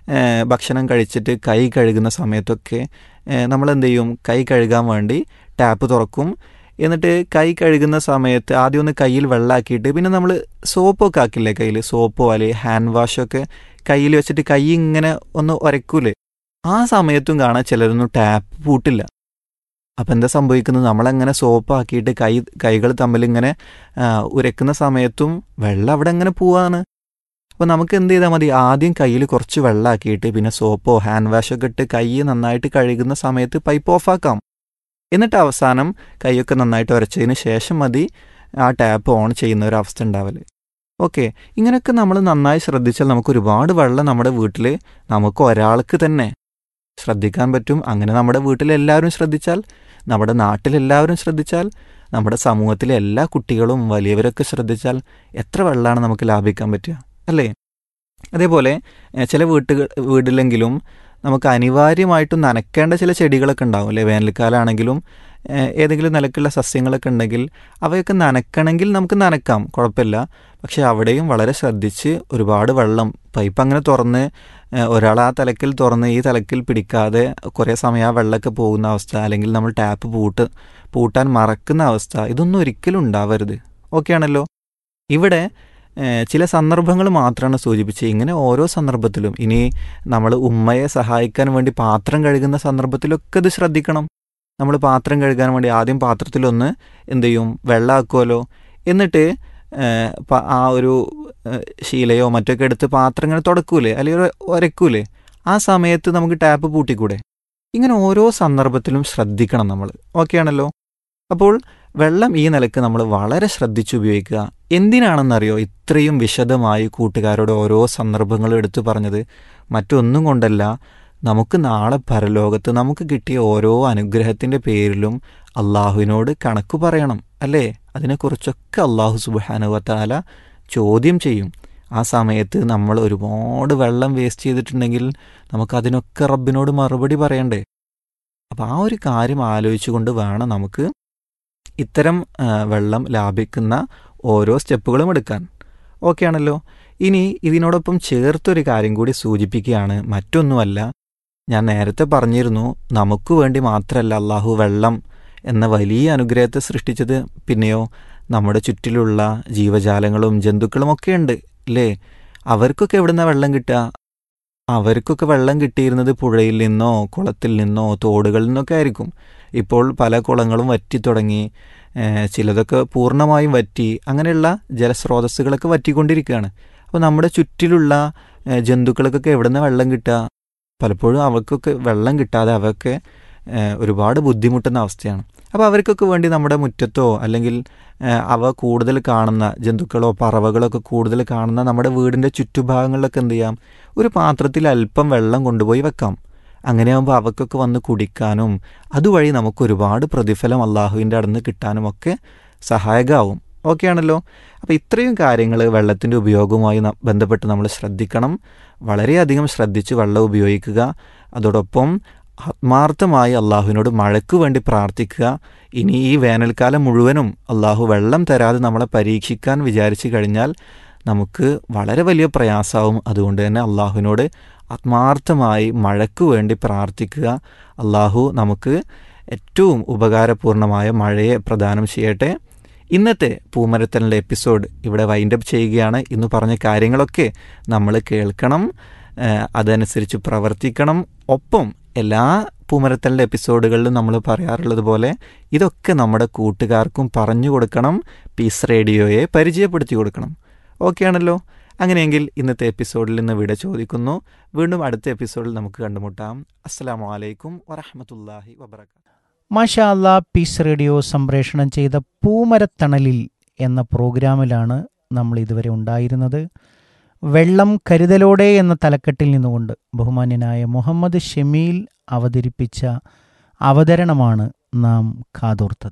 ഭക്ഷണം കഴിച്ചിട്ട് കൈ കഴുകുന്ന സമയത്തൊക്കെ നമ്മൾ എന്ത് ചെയ്യും കൈ കഴുകാൻ വേണ്ടി ടാപ്പ് തുറക്കും എന്നിട്ട് കൈ കഴുകുന്ന സമയത്ത് ആദ്യം ഒന്ന് കയ്യിൽ വെള്ളമാക്കിയിട്ട് പിന്നെ നമ്മൾ സോപ്പൊക്കെ ആക്കില്ലേ കയ്യിൽ സോപ്പോ അല്ലെങ്കിൽ ഹാൻഡ് വാഷൊക്കെ കയ്യിൽ വെച്ചിട്ട് കൈ ഇങ്ങനെ ഒന്ന് ഉരക്കൂലേ ആ സമയത്തും കാണാൻ ചിലരൊന്നും ടാപ്പ് പൂട്ടില്ല അപ്പം എന്താ സംഭവിക്കുന്നത് നമ്മളങ്ങനെ സോപ്പ് ആക്കിയിട്ട് കൈ കൈകൾ തമ്മിൽ ഇങ്ങനെ ഉരക്കുന്ന സമയത്തും വെള്ളം അവിടെ അങ്ങനെ പോവാണ് അപ്പോൾ നമുക്ക് എന്ത് ചെയ്താൽ മതി ആദ്യം കയ്യിൽ കുറച്ച് വെള്ളമാക്കിയിട്ട് പിന്നെ സോപ്പോ ഹാൻഡ് വാഷൊക്കെ ഇട്ട് കൈ നന്നായിട്ട് കഴുകുന്ന സമയത്ത് പൈപ്പ് ഓഫാക്കാം എന്നിട്ട് അവസാനം കൈയൊക്കെ നന്നായിട്ട് ഉരച്ചതിന് ശേഷം മതി ആ ടാപ്പ് ഓൺ ചെയ്യുന്ന ഒരു അവസ്ഥ ഉണ്ടാവല് ഓക്കെ ഇങ്ങനെയൊക്കെ നമ്മൾ നന്നായി ശ്രദ്ധിച്ചാൽ നമുക്ക് ഒരുപാട് വെള്ളം നമ്മുടെ വീട്ടിൽ നമുക്ക് ഒരാൾക്ക് തന്നെ ശ്രദ്ധിക്കാൻ പറ്റും അങ്ങനെ നമ്മുടെ വീട്ടിലെല്ലാവരും ശ്രദ്ധിച്ചാൽ നമ്മുടെ നാട്ടിലെല്ലാവരും ശ്രദ്ധിച്ചാൽ നമ്മുടെ സമൂഹത്തിലെ എല്ലാ കുട്ടികളും വലിയവരൊക്കെ ശ്രദ്ധിച്ചാൽ എത്ര വെള്ളമാണ് നമുക്ക് ലാഭിക്കാൻ പറ്റുക അല്ലേ അതേപോലെ ചില വീട്ടുകൾ വീട്ടിലെങ്കിലും നമുക്ക് അനിവാര്യമായിട്ടും നനയ്ക്കേണ്ട ചില ചെടികളൊക്കെ ഉണ്ടാവും അല്ലേ വേനൽക്കാലാണെങ്കിലും ഏതെങ്കിലും നിലക്കുള്ള സസ്യങ്ങളൊക്കെ ഉണ്ടെങ്കിൽ അവയൊക്കെ നനയ്ക്കണമെങ്കിൽ നമുക്ക് നനക്കാം കുഴപ്പമില്ല പക്ഷേ അവിടെയും വളരെ ശ്രദ്ധിച്ച് ഒരുപാട് വെള്ളം പൈപ്പ് അങ്ങനെ തുറന്ന് ഒരാൾ ആ തലക്കിൽ തുറന്ന് ഈ തലക്കിൽ പിടിക്കാതെ കുറേ സമയം ആ വെള്ളമൊക്കെ പോകുന്ന അവസ്ഥ അല്ലെങ്കിൽ നമ്മൾ ടാപ്പ് പൂട്ട് പൂട്ടാൻ മറക്കുന്ന അവസ്ഥ ഇതൊന്നും ഒരിക്കലും ഉണ്ടാവരുത് ഓക്കെ ആണല്ലോ ഇവിടെ ചില സന്ദർഭങ്ങൾ മാത്രമാണ് സൂചിപ്പിച്ചത് ഇങ്ങനെ ഓരോ സന്ദർഭത്തിലും ഇനി നമ്മൾ ഉമ്മയെ സഹായിക്കാൻ വേണ്ടി പാത്രം കഴുകുന്ന സന്ദർഭത്തിലൊക്കെ ഇത് ശ്രദ്ധിക്കണം നമ്മൾ പാത്രം കഴുകാൻ വേണ്ടി ആദ്യം പാത്രത്തിലൊന്ന് എന്ത് ചെയ്യും വെള്ളമാക്കുമല്ലോ എന്നിട്ട് ആ ഒരു ശീലയോ മറ്റൊക്കെ എടുത്ത് പാത്രം ഇങ്ങനെ തുടക്കൂലേ അല്ലെങ്കിൽ ഉരക്കൂലേ ആ സമയത്ത് നമുക്ക് ടാപ്പ് പൂട്ടിക്കൂടെ ഇങ്ങനെ ഓരോ സന്ദർഭത്തിലും ശ്രദ്ധിക്കണം നമ്മൾ ഓക്കെ ആണല്ലോ അപ്പോൾ വെള്ളം ഈ നിലക്ക് നമ്മൾ വളരെ ശ്രദ്ധിച്ച് ഉപയോഗിക്കുക എന്തിനാണെന്നറിയോ ഇത്രയും വിശദമായി കൂട്ടുകാരോട് ഓരോ സന്ദർഭങ്ങളും എടുത്തു പറഞ്ഞത് മറ്റൊന്നും കൊണ്ടല്ല നമുക്ക് നാളെ പരലോകത്ത് നമുക്ക് കിട്ടിയ ഓരോ അനുഗ്രഹത്തിൻ്റെ പേരിലും അള്ളാഹുവിനോട് കണക്ക് പറയണം അല്ലേ അതിനെക്കുറിച്ചൊക്കെ അള്ളാഹു സുബാനുവത്താല ചോദ്യം ചെയ്യും ആ സമയത്ത് നമ്മൾ ഒരുപാട് വെള്ളം വേസ്റ്റ് ചെയ്തിട്ടുണ്ടെങ്കിൽ നമുക്കതിനൊക്കെ റബ്ബിനോട് മറുപടി പറയണ്ടേ അപ്പോൾ ആ ഒരു കാര്യം ആലോചിച്ചുകൊണ്ട് വേണം നമുക്ക് ഇത്തരം ആ, വെള്ളം ലാഭിക്കുന്ന ഓരോ സ്റ്റെപ്പുകളും എടുക്കാൻ ഓക്കെ ആണല്ലോ ഇനി ഇതിനോടൊപ്പം ചേർത്തൊരു കാര്യം കൂടി സൂചിപ്പിക്കുകയാണ് മറ്റൊന്നുമല്ല ഞാൻ നേരത്തെ പറഞ്ഞിരുന്നു നമുക്ക് വേണ്ടി മാത്രമല്ല അള്ളാഹു വെള്ളം എന്ന വലിയ അനുഗ്രഹത്തെ സൃഷ്ടിച്ചത് പിന്നെയോ നമ്മുടെ ചുറ്റിലുള്ള ജീവജാലങ്ങളും ജന്തുക്കളും ഒക്കെ ഉണ്ട് അല്ലേ അവർക്കൊക്കെ എവിടുന്ന വെള്ളം കിട്ടുക അവർക്കൊക്കെ വെള്ളം കിട്ടിയിരുന്നത് പുഴയിൽ നിന്നോ കുളത്തിൽ നിന്നോ തോടുകളിൽ നിന്നൊക്കെ ആയിരിക്കും ഇപ്പോൾ പല കുളങ്ങളും വറ്റി തുടങ്ങി ഏഹ് ചിലതൊക്കെ പൂർണ്ണമായും വറ്റി അങ്ങനെയുള്ള ജലസ്രോതസ്സുകളൊക്കെ വറ്റിക്കൊണ്ടിരിക്കുകയാണ് അപ്പോൾ നമ്മുടെ ചുറ്റിലുള്ള ഏഹ് ജന്തുക്കൾക്കൊക്കെ എവിടുന്ന വെള്ളം കിട്ടുക പലപ്പോഴും അവർക്കൊക്കെ വെള്ളം കിട്ടാതെ അവർക്ക് ഏഹ് ഒരുപാട് ബുദ്ധിമുട്ടുന്ന അവസ്ഥയാണ് അപ്പോൾ അവർക്കൊക്കെ വേണ്ടി നമ്മുടെ മുറ്റത്തോ അല്ലെങ്കിൽ ഏഹ് അവ കൂടുതൽ കാണുന്ന ജന്തുക്കളോ പറവകളോ ഒക്കെ കൂടുതൽ കാണുന്ന നമ്മുടെ വീടിൻ്റെ ചുറ്റുഭാഗങ്ങളിലൊക്കെ എന്ത് ചെയ്യാം ഒരു പാത്രത്തിൽ അല്പം വെള്ളം കൊണ്ടുപോയി വെക്കാം അങ്ങനെയാകുമ്പോൾ അവക്കൊക്കെ വന്ന് കുടിക്കാനും അതുവഴി നമുക്ക് ഒരുപാട് പ്രതിഫലം അള്ളാഹുവിൻ്റെ അടുന്ന് കിട്ടാനും ഒക്കെ സഹായകമാവും ഓക്കെ ആണല്ലോ അപ്പോൾ ഇത്രയും കാര്യങ്ങൾ വെള്ളത്തിൻ്റെ ഉപയോഗവുമായി ന- ബന്ധപ്പെട്ട് നമ്മൾ ശ്രദ്ധിക്കണം വളരെയധികം ശ്രദ്ധിച്ച് വെള്ളം ഉപയോഗിക്കുക അതോടൊപ്പം ആത്മാർത്ഥമായി അള്ളാഹുവിനോട് മഴയ്ക്ക് വേണ്ടി പ്രാർത്ഥിക്കുക ഇനി ഈ വേനൽക്കാലം മുഴുവനും അള്ളാഹു വെള്ളം തരാതെ നമ്മളെ പരീക്ഷിക്കാൻ വിചാരിച്ചു കഴിഞ്ഞാൽ നമുക്ക് വളരെ വലിയ പ്രയാസമാവും അതുകൊണ്ട് തന്നെ അള്ളാഹുവിനോട് ആത്മാർത്ഥമായി മഴയ്ക്ക് വേണ്ടി പ്രാർത്ഥിക്കുക അള്ളാഹു നമുക്ക് ഏറ്റവും ഉപകാരപൂർണമായ മഴയെ പ്രദാനം ചെയ്യട്ടെ ഇന്നത്തെ പൂമരത്തലിൻ്റെ എപ്പിസോഡ് ഇവിടെ വൈൻഡപ്പ് ചെയ്യുകയാണ് ഇന്ന് പറഞ്ഞ കാര്യങ്ങളൊക്കെ നമ്മൾ കേൾക്കണം ഏഹ് അതനുസരിച്ച് പ്രവർത്തിക്കണം ഒപ്പം എല്ലാ പൂമരത്തലിൻ്റെ എപ്പിസോഡുകളിലും നമ്മൾ പറയാറുള്ളത് പോലെ ഇതൊക്കെ നമ്മുടെ കൂട്ടുകാർക്കും പറഞ്ഞു കൊടുക്കണം പീസ് റേഡിയോയെ പരിചയപ്പെടുത്തി കൊടുക്കണം ഓക്കെ ആണല്ലോ അങ്ങനെയെങ്കിൽ ഇന്നത്തെ എപ്പിസോഡിൽ നിന്ന് വിട ചോദിക്കുന്നു വീണ്ടും അടുത്ത എപ്പിസോഡിൽ നമുക്ക് കണ്ടുമുട്ടാം അസ്സാം വലൈക്കും വറഹമത്തല്ലാഹി വബർക്കാത്തു മാഷാ അല്ലാ പീസ് റേഡിയോ സംപ്രേഷണം ചെയ്ത പൂമരത്തണലിൽ എന്ന പ്രോഗ്രാമിലാണ് നമ്മൾ ഇതുവരെ ഉണ്ടായിരുന്നത് വെള്ളം കരുതലോടെ എന്ന തലക്കെട്ടിൽ നിന്നുകൊണ്ട് ബഹുമാന്യനായ മുഹമ്മദ് ഷമീൽ അവതരിപ്പിച്ച അവതരണമാണ് നാം കാതോർത്തത്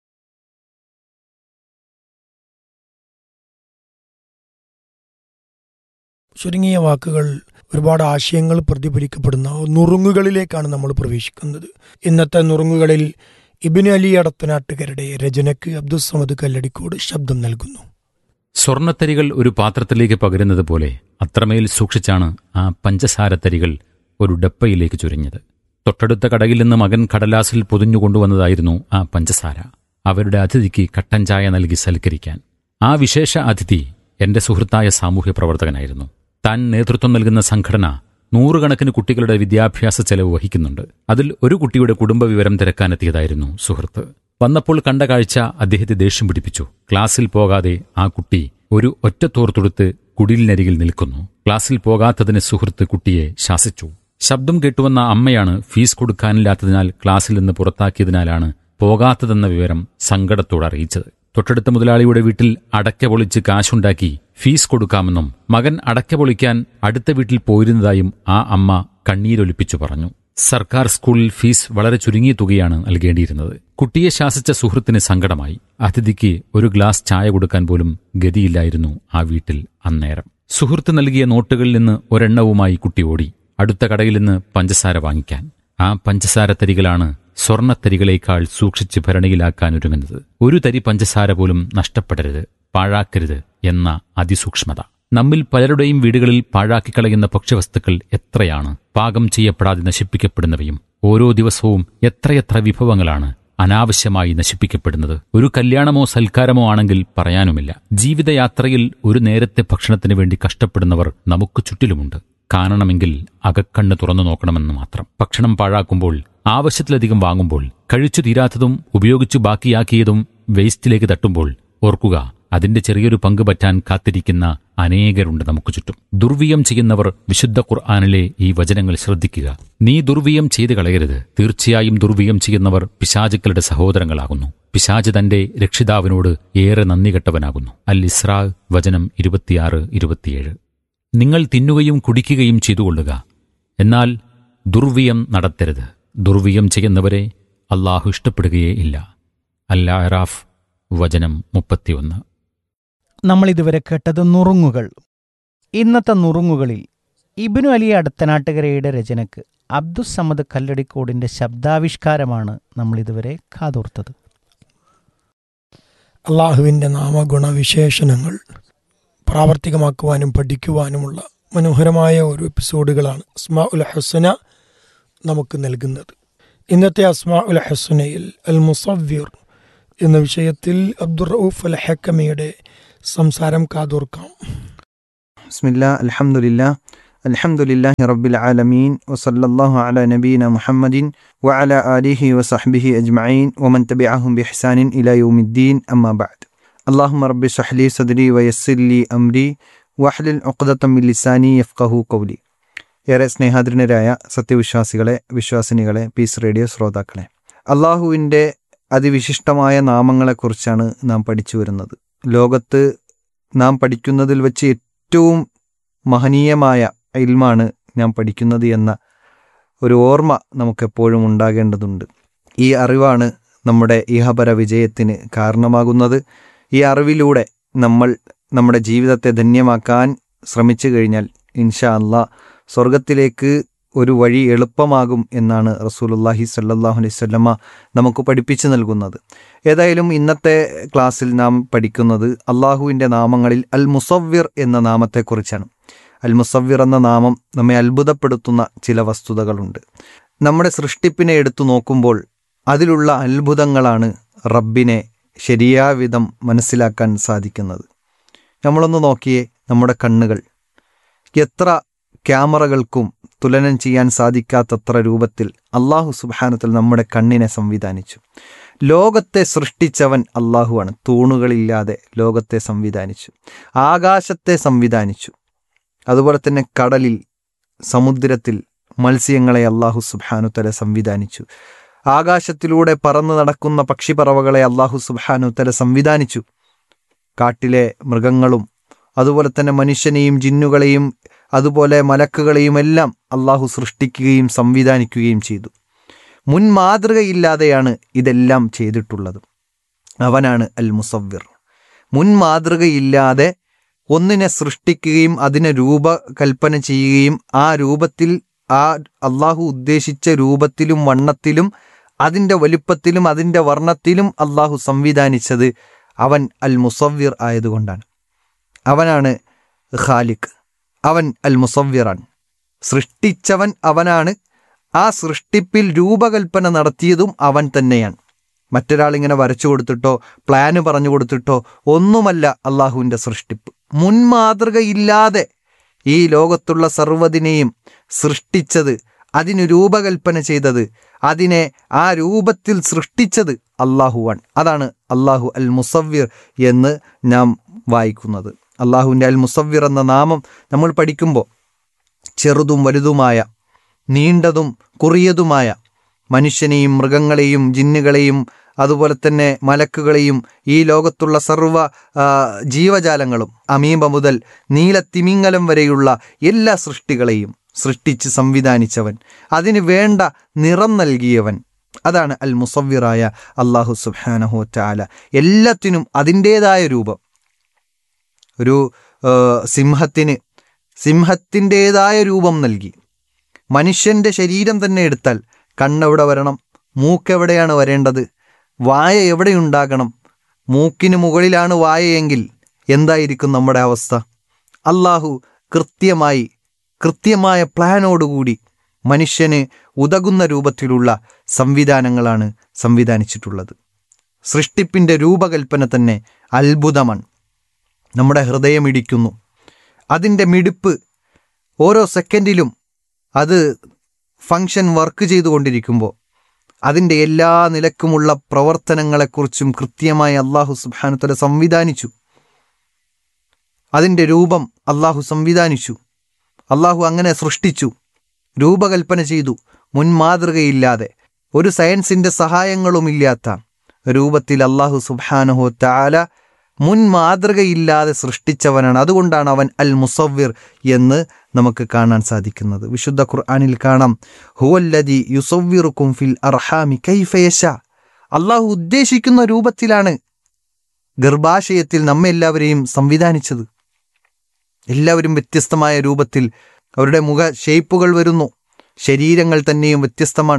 ചുരുങ്ങിയ വാക്കുകൾ ഒരുപാട് ആശയങ്ങൾ പ്രതിഫലിക്കപ്പെടുന്ന നുറുങ്ങുകളിലേക്കാണ് നമ്മൾ പ്രവേശിക്കുന്നത് ഇന്നത്തെ നുറുങ്ങുകളിൽ ഇബിന് അലി അടത്തനാട്ടുകാരുടെ രചനയ്ക്ക് അബ്ദുസമദ് കല്ലടിക്കോട് ശബ്ദം നൽകുന്നു സ്വർണത്തരികൾ ഒരു പാത്രത്തിലേക്ക് പകരുന്നത് പോലെ അത്രമേൽ സൂക്ഷിച്ചാണ് ആ പഞ്ചസാരത്തരികൾ ഒരു ഡപ്പയിലേക്ക് ചുരിഞ്ഞത് തൊട്ടടുത്ത കടയിൽ നിന്ന് മകൻ കടലാസിൽ പൊതിഞ്ഞു കൊണ്ടുവന്നതായിരുന്നു ആ പഞ്ചസാര അവരുടെ അതിഥിക്ക് കട്ടൻ ചായ നൽകി സൽക്കരിക്കാൻ ആ വിശേഷ അതിഥി എന്റെ സുഹൃത്തായ സാമൂഹ്യ പ്രവർത്തകനായിരുന്നു താൻ നേതൃത്വം നൽകുന്ന സംഘടന നൂറുകണക്കിന് കുട്ടികളുടെ വിദ്യാഭ്യാസ ചെലവ് വഹിക്കുന്നുണ്ട് അതിൽ ഒരു കുട്ടിയുടെ കുടുംബവിവരം തിരക്കാനെത്തിയതായിരുന്നു സുഹൃത്ത് വന്നപ്പോൾ കണ്ട കാഴ്ച അദ്ദേഹത്തെ ദേഷ്യം പിടിപ്പിച്ചു ക്ലാസ്സിൽ പോകാതെ ആ കുട്ടി ഒരു ഒറ്റത്തോർത്തൊടുത്ത് കുടിലിനരികിൽ നിൽക്കുന്നു ക്ലാസ്സിൽ പോകാത്തതിന് സുഹൃത്ത് കുട്ടിയെ ശാസിച്ചു ശബ്ദം കേട്ടുവന്ന അമ്മയാണ് ഫീസ് കൊടുക്കാനില്ലാത്തതിനാൽ ക്ലാസ്സിൽ നിന്ന് പുറത്താക്കിയതിനാലാണ് പോകാത്തതെന്ന വിവരം സങ്കടത്തോട് അറിയിച്ചത് തൊട്ടടുത്ത മുതലാളിയുടെ വീട്ടിൽ അടയ്ക്ക പൊളിച്ച് കാശുണ്ടാക്കി ഫീസ് കൊടുക്കാമെന്നും മകൻ അടയ്ക്ക പൊളിക്കാൻ അടുത്ത വീട്ടിൽ പോയിരുന്നതായും ആ അമ്മ കണ്ണീരൊലിപ്പിച്ചു പറഞ്ഞു സർക്കാർ സ്കൂളിൽ ഫീസ് വളരെ ചുരുങ്ങിയ തുകയാണ് നൽകേണ്ടിയിരുന്നത് കുട്ടിയെ ശാസിച്ച സുഹൃത്തിന് സങ്കടമായി അതിഥിക്ക് ഒരു ഗ്ലാസ് ചായ കൊടുക്കാൻ പോലും ഗതിയില്ലായിരുന്നു ആ വീട്ടിൽ അന്നേരം സുഹൃത്ത് നൽകിയ നോട്ടുകളിൽ നിന്ന് ഒരെണ്ണവുമായി കുട്ടി ഓടി അടുത്ത കടയിൽ നിന്ന് പഞ്ചസാര വാങ്ങിക്കാൻ ആ പഞ്ചസാര തരികളാണ് സ്വർണത്തരികളേക്കാൾ സൂക്ഷിച്ച് ഭരണിയിലാക്കാൻ ഒരുങ്ങുന്നത് ഒരു തരി പഞ്ചസാര പോലും നഷ്ടപ്പെടരുത് പാഴാക്കരുത് എന്ന അതിസൂക്ഷ്മത നമ്മിൽ പലരുടെയും വീടുകളിൽ പാഴാക്കിക്കളയുന്ന ഭക്ഷ്യവസ്തുക്കൾ എത്രയാണ് പാകം ചെയ്യപ്പെടാതെ നശിപ്പിക്കപ്പെടുന്നവയും ഓരോ ദിവസവും എത്രയെത്ര വിഭവങ്ങളാണ് അനാവശ്യമായി നശിപ്പിക്കപ്പെടുന്നത് ഒരു കല്യാണമോ സൽക്കാരമോ ആണെങ്കിൽ പറയാനുമില്ല ജീവിതയാത്രയിൽ ഒരു നേരത്തെ ഭക്ഷണത്തിന് വേണ്ടി കഷ്ടപ്പെടുന്നവർ നമുക്ക് ചുറ്റിലുമുണ്ട് കാണണമെങ്കിൽ അകക്കണ്ണ് തുറന്നു നോക്കണമെന്ന് മാത്രം ഭക്ഷണം പാഴാക്കുമ്പോൾ ആവശ്യത്തിലധികം വാങ്ങുമ്പോൾ കഴിച്ചു തീരാത്തതും ഉപയോഗിച്ചു ബാക്കിയാക്കിയതും വേസ്റ്റിലേക്ക് തട്ടുമ്പോൾ ഓർക്കുക അതിന്റെ ചെറിയൊരു പങ്ക് പറ്റാൻ കാത്തിരിക്കുന്ന അനേകരുണ്ട് നമുക്ക് ചുറ്റും ദുർവിയം ചെയ്യുന്നവർ വിശുദ്ധ ഖുർആാനിലെ ഈ വചനങ്ങൾ ശ്രദ്ധിക്കുക നീ ദുർവിയം ചെയ്തു കളയരുത് തീർച്ചയായും ദുർവിയം ചെയ്യുന്നവർ പിശാചുക്കളുടെ സഹോദരങ്ങളാകുന്നു പിശാജ് തന്റെ രക്ഷിതാവിനോട് ഏറെ നന്ദി കെട്ടവനാകുന്നു അൽ ഇസ്രാ വചനം ഇരുപത്തിയാറ് ഇരുപത്തിയേഴ് നിങ്ങൾ തിന്നുകയും കുടിക്കുകയും ചെയ്തുകൊള്ളുക എന്നാൽ ദുർവിയം നടത്തരുത് ദുർവിയം ചെയ്യുന്നവരെ അള്ളാഹു ഇഷ്ടപ്പെടുകയേ ഇല്ല അൽ അറാഫ് വചനം മുപ്പത്തിയൊന്ന് നമ്മൾ ഇതുവരെ കേട്ടത് നുറുങ്ങുകൾ ഇന്നത്തെ നുറുങ്ങുകളിൽ ഇബിനു അലി അടുത്തനാട്ടുകരയുടെ രചനയ്ക്ക് അബ്ദുസമ്മദ് കല്ലടിക്കോടിൻ്റെ ശബ്ദാവിഷ്കാരമാണ് നമ്മൾ ഇതുവരെ കാതോർത്തത് അള്ളാഹുവിൻ്റെ നാമഗുണവിശേഷണങ്ങൾ പ്രാവർത്തികമാക്കുവാനും പഠിക്കുവാനുമുള്ള മനോഹരമായ ഒരു എപ്പിസോഡുകളാണ് അസ്മാ ഉൽ ഹസന നമുക്ക് നൽകുന്നത് ഇന്നത്തെ അസ്മാ ഉൽ ഹസനയിൽ അൽ മുസവ്വിർ എന്ന വിഷയത്തിൽ അബ്ദുർ റൌഫ് അൽ ഹക്കമയുടെ സംസാരം കാതോർക്കാം بسم الله الحمد لله الحمد لله رب العالمين وصلى الله على نبينا محمد وعلى آله وصحبه أجمعين ومن تبعهم بإحسان إلى يوم الدين أما بعد اللهم رب اشرح لي صدري ويسر لي أمري واحلل عقدة من لساني يفقه قولي ഏറെ സ്നേഹാദരനരായ സത്യവിശ്വാസികളെ വിശ്വാസിനികളെ പീസ് റേഡിയോ ശ്രോതാക്കളെ അള്ളാഹുവിൻ്റെ അതിവിശിഷ്ടമായ നാമങ്ങളെക്കുറിച്ചാണ് നാം പഠിച്ചു വരുന്നത് ലോകത്ത് നാം പഠിക്കുന്നതിൽ വെച്ച് ഏറ്റവും മഹനീയമായ ഇൽമാണ് നാം പഠിക്കുന്നത് എന്ന ഒരു ഓർമ്മ നമുക്കെപ്പോഴും ഉണ്ടാകേണ്ടതുണ്ട് ഈ അറിവാണ് നമ്മുടെ ഇഹപര വിജയത്തിന് കാരണമാകുന്നത് ഈ അറിവിലൂടെ നമ്മൾ നമ്മുടെ ജീവിതത്തെ ധന്യമാക്കാൻ ശ്രമിച്ചു കഴിഞ്ഞാൽ ഇൻഷാ അള്ളാ സ്വർഗത്തിലേക്ക് ഒരു വഴി എളുപ്പമാകും എന്നാണ് റസൂലുല്ലാഹി സല്ലാഹു അലൈഹി സ്വല്ലമ്മ നമുക്ക് പഠിപ്പിച്ചു നൽകുന്നത് ഏതായാലും ഇന്നത്തെ ക്ലാസ്സിൽ നാം പഠിക്കുന്നത് അള്ളാഹുവിൻ്റെ നാമങ്ങളിൽ അൽ മുസവ്വിർ എന്ന നാമത്തെക്കുറിച്ചാണ് അൽ മുസവ്വിർ എന്ന നാമം നമ്മെ അത്ഭുതപ്പെടുത്തുന്ന ചില വസ്തുതകളുണ്ട് നമ്മുടെ സൃഷ്ടിപ്പിനെ എടുത്തു നോക്കുമ്പോൾ അതിലുള്ള അത്ഭുതങ്ങളാണ് റബ്ബിനെ ശരിയായ വിധം മനസ്സിലാക്കാൻ സാധിക്കുന്നത് നമ്മളൊന്ന് നോക്കിയേ നമ്മുടെ കണ്ണുകൾ എത്ര ക്യാമറകൾക്കും തുലനം ചെയ്യാൻ സാധിക്കാത്തത്ര രൂപത്തിൽ അള്ളാഹു സുബാനത്തിൽ നമ്മുടെ കണ്ണിനെ സംവിധാനിച്ചു ലോകത്തെ സൃഷ്ടിച്ചവൻ അള്ളാഹുവാണ് തൂണുകളില്ലാതെ ലോകത്തെ സംവിധാനിച്ചു ആകാശത്തെ സംവിധാനിച്ചു അതുപോലെ തന്നെ കടലിൽ സമുദ്രത്തിൽ മത്സ്യങ്ങളെ അള്ളാഹു സുബാനുത്തല സംവിധാനിച്ചു ആകാശത്തിലൂടെ പറന്നു നടക്കുന്ന പക്ഷിപ്പറവകളെ അള്ളാഹു സുബാനുത്തല സംവിധാനിച്ചു കാട്ടിലെ മൃഗങ്ങളും അതുപോലെ തന്നെ മനുഷ്യനെയും ജിന്നുകളെയും അതുപോലെ മലക്കുകളെയും എല്ലാം അള്ളാഹു സൃഷ്ടിക്കുകയും സംവിധാനിക്കുകയും ചെയ്തു മുൻ മാതൃകയില്ലാതെയാണ് ഇതെല്ലാം ചെയ്തിട്ടുള്ളത് അവനാണ് അൽ മുസവ്വിർ മുൻ മാതൃകയില്ലാതെ ഒന്നിനെ സൃഷ്ടിക്കുകയും അതിനെ രൂപകൽപ്പന ചെയ്യുകയും ആ രൂപത്തിൽ ആ അള്ളാഹു ഉദ്ദേശിച്ച രൂപത്തിലും വണ്ണത്തിലും അതിൻ്റെ വലുപ്പത്തിലും അതിൻ്റെ വർണ്ണത്തിലും അള്ളാഹു സംവിധാനിച്ചത് അവൻ അൽ മുസവ്വിർ ആയതുകൊണ്ടാണ് അവനാണ് ഖാലിഖ് അവൻ അൽ മുസവ്വിറാൻ സൃഷ്ടിച്ചവൻ അവനാണ് ആ സൃഷ്ടിപ്പിൽ രൂപകൽപ്പന നടത്തിയതും അവൻ തന്നെയാണ് മറ്റൊരാൾ ഇങ്ങനെ വരച്ചു കൊടുത്തിട്ടോ പ്ലാന് പറഞ്ഞു കൊടുത്തിട്ടോ ഒന്നുമല്ല അള്ളാഹുവിൻ്റെ സൃഷ്ടിപ്പ് മുൻമാതൃകയില്ലാതെ ഈ ലോകത്തുള്ള സർവ്വതിനെയും സൃഷ്ടിച്ചത് അതിന് രൂപകൽപ്പന ചെയ്തത് അതിനെ ആ രൂപത്തിൽ സൃഷ്ടിച്ചത് അള്ളാഹുവാൻ അതാണ് അള്ളാഹു അൽ മുസവ്വിർ എന്ന് നാം വായിക്കുന്നത് അള്ളാഹുവിൻ്റെ അൽ മുസവ്വിർ എന്ന നാമം നമ്മൾ പഠിക്കുമ്പോൾ ചെറുതും വലുതുമായ നീണ്ടതും കുറിയതുമായ മനുഷ്യനെയും മൃഗങ്ങളെയും ജിന്നുകളെയും അതുപോലെ തന്നെ മലക്കുകളെയും ഈ ലോകത്തുള്ള സർവ്വ ജീവജാലങ്ങളും അമീബ മുതൽ നീലത്തിമിങ്ങലം വരെയുള്ള എല്ലാ സൃഷ്ടികളെയും സൃഷ്ടിച്ച് സംവിധാനിച്ചവൻ അതിന് വേണ്ട നിറം നൽകിയവൻ അതാണ് അൽ മുസവ്വിറായ അള്ളാഹു സുബാനഹു ചാല എല്ലാത്തിനും അതിൻ്റേതായ രൂപം ഒരു സിംഹത്തിന് സിംഹത്തിൻ്റേതായ രൂപം നൽകി മനുഷ്യൻ്റെ ശരീരം തന്നെ എടുത്താൽ കണ്ണെവിടെ വരണം മൂക്കെവിടെയാണ് വരേണ്ടത് വായ എവിടെയുണ്ടാകണം മൂക്കിന് മുകളിലാണ് വായയെങ്കിൽ എന്തായിരിക്കും നമ്മുടെ അവസ്ഥ അള്ളാഹു കൃത്യമായി കൃത്യമായ പ്ലാനോടുകൂടി മനുഷ്യന് ഉതകുന്ന രൂപത്തിലുള്ള സംവിധാനങ്ങളാണ് സംവിധാനിച്ചിട്ടുള്ളത് സൃഷ്ടിപ്പിൻ്റെ രൂപകൽപ്പന തന്നെ അത്ഭുതമാണ് നമ്മുടെ ഹൃദയമിടിക്കുന്നു അതിൻ്റെ മിടിപ്പ് ഓരോ സെക്കൻഡിലും അത് ഫങ്ഷൻ വർക്ക് ചെയ്തുകൊണ്ടിരിക്കുമ്പോൾ അതിൻ്റെ എല്ലാ നിലക്കുമുള്ള പ്രവർത്തനങ്ങളെക്കുറിച്ചും കൃത്യമായി അള്ളാഹു സുബാനുത്തല സംവിധാനിച്ചു അതിൻ്റെ രൂപം അള്ളാഹു സംവിധാനിച്ചു അള്ളാഹു അങ്ങനെ സൃഷ്ടിച്ചു രൂപകൽപ്പന ചെയ്തു മുൻമാതൃകയില്ലാതെ ഒരു സയൻസിൻ്റെ സഹായങ്ങളുമില്ലാത്ത രൂപത്തിൽ അള്ളാഹു സുബാനഹു താല മുൻ മാതൃകയില്ലാതെ സൃഷ്ടിച്ചവനാണ് അതുകൊണ്ടാണ് അവൻ അൽ മുസവ്വിർ എന്ന് നമുക്ക് കാണാൻ സാധിക്കുന്നത് വിശുദ്ധ ഖുർആാനിൽ കാണാം ഹുവല്ലദി യുസവ്വിറുക്കും ഫിൽ അർഹാമി കൈഫയശ അള്ളാഹു ഉദ്ദേശിക്കുന്ന രൂപത്തിലാണ് ഗർഭാശയത്തിൽ നമ്മെ എല്ലാവരെയും സംവിധാനിച്ചത് എല്ലാവരും വ്യത്യസ്തമായ രൂപത്തിൽ അവരുടെ മുഖ ഷേപ്പുകൾ വരുന്നു ശരീരങ്ങൾ തന്നെയും വ്യത്യസ്തമാണ്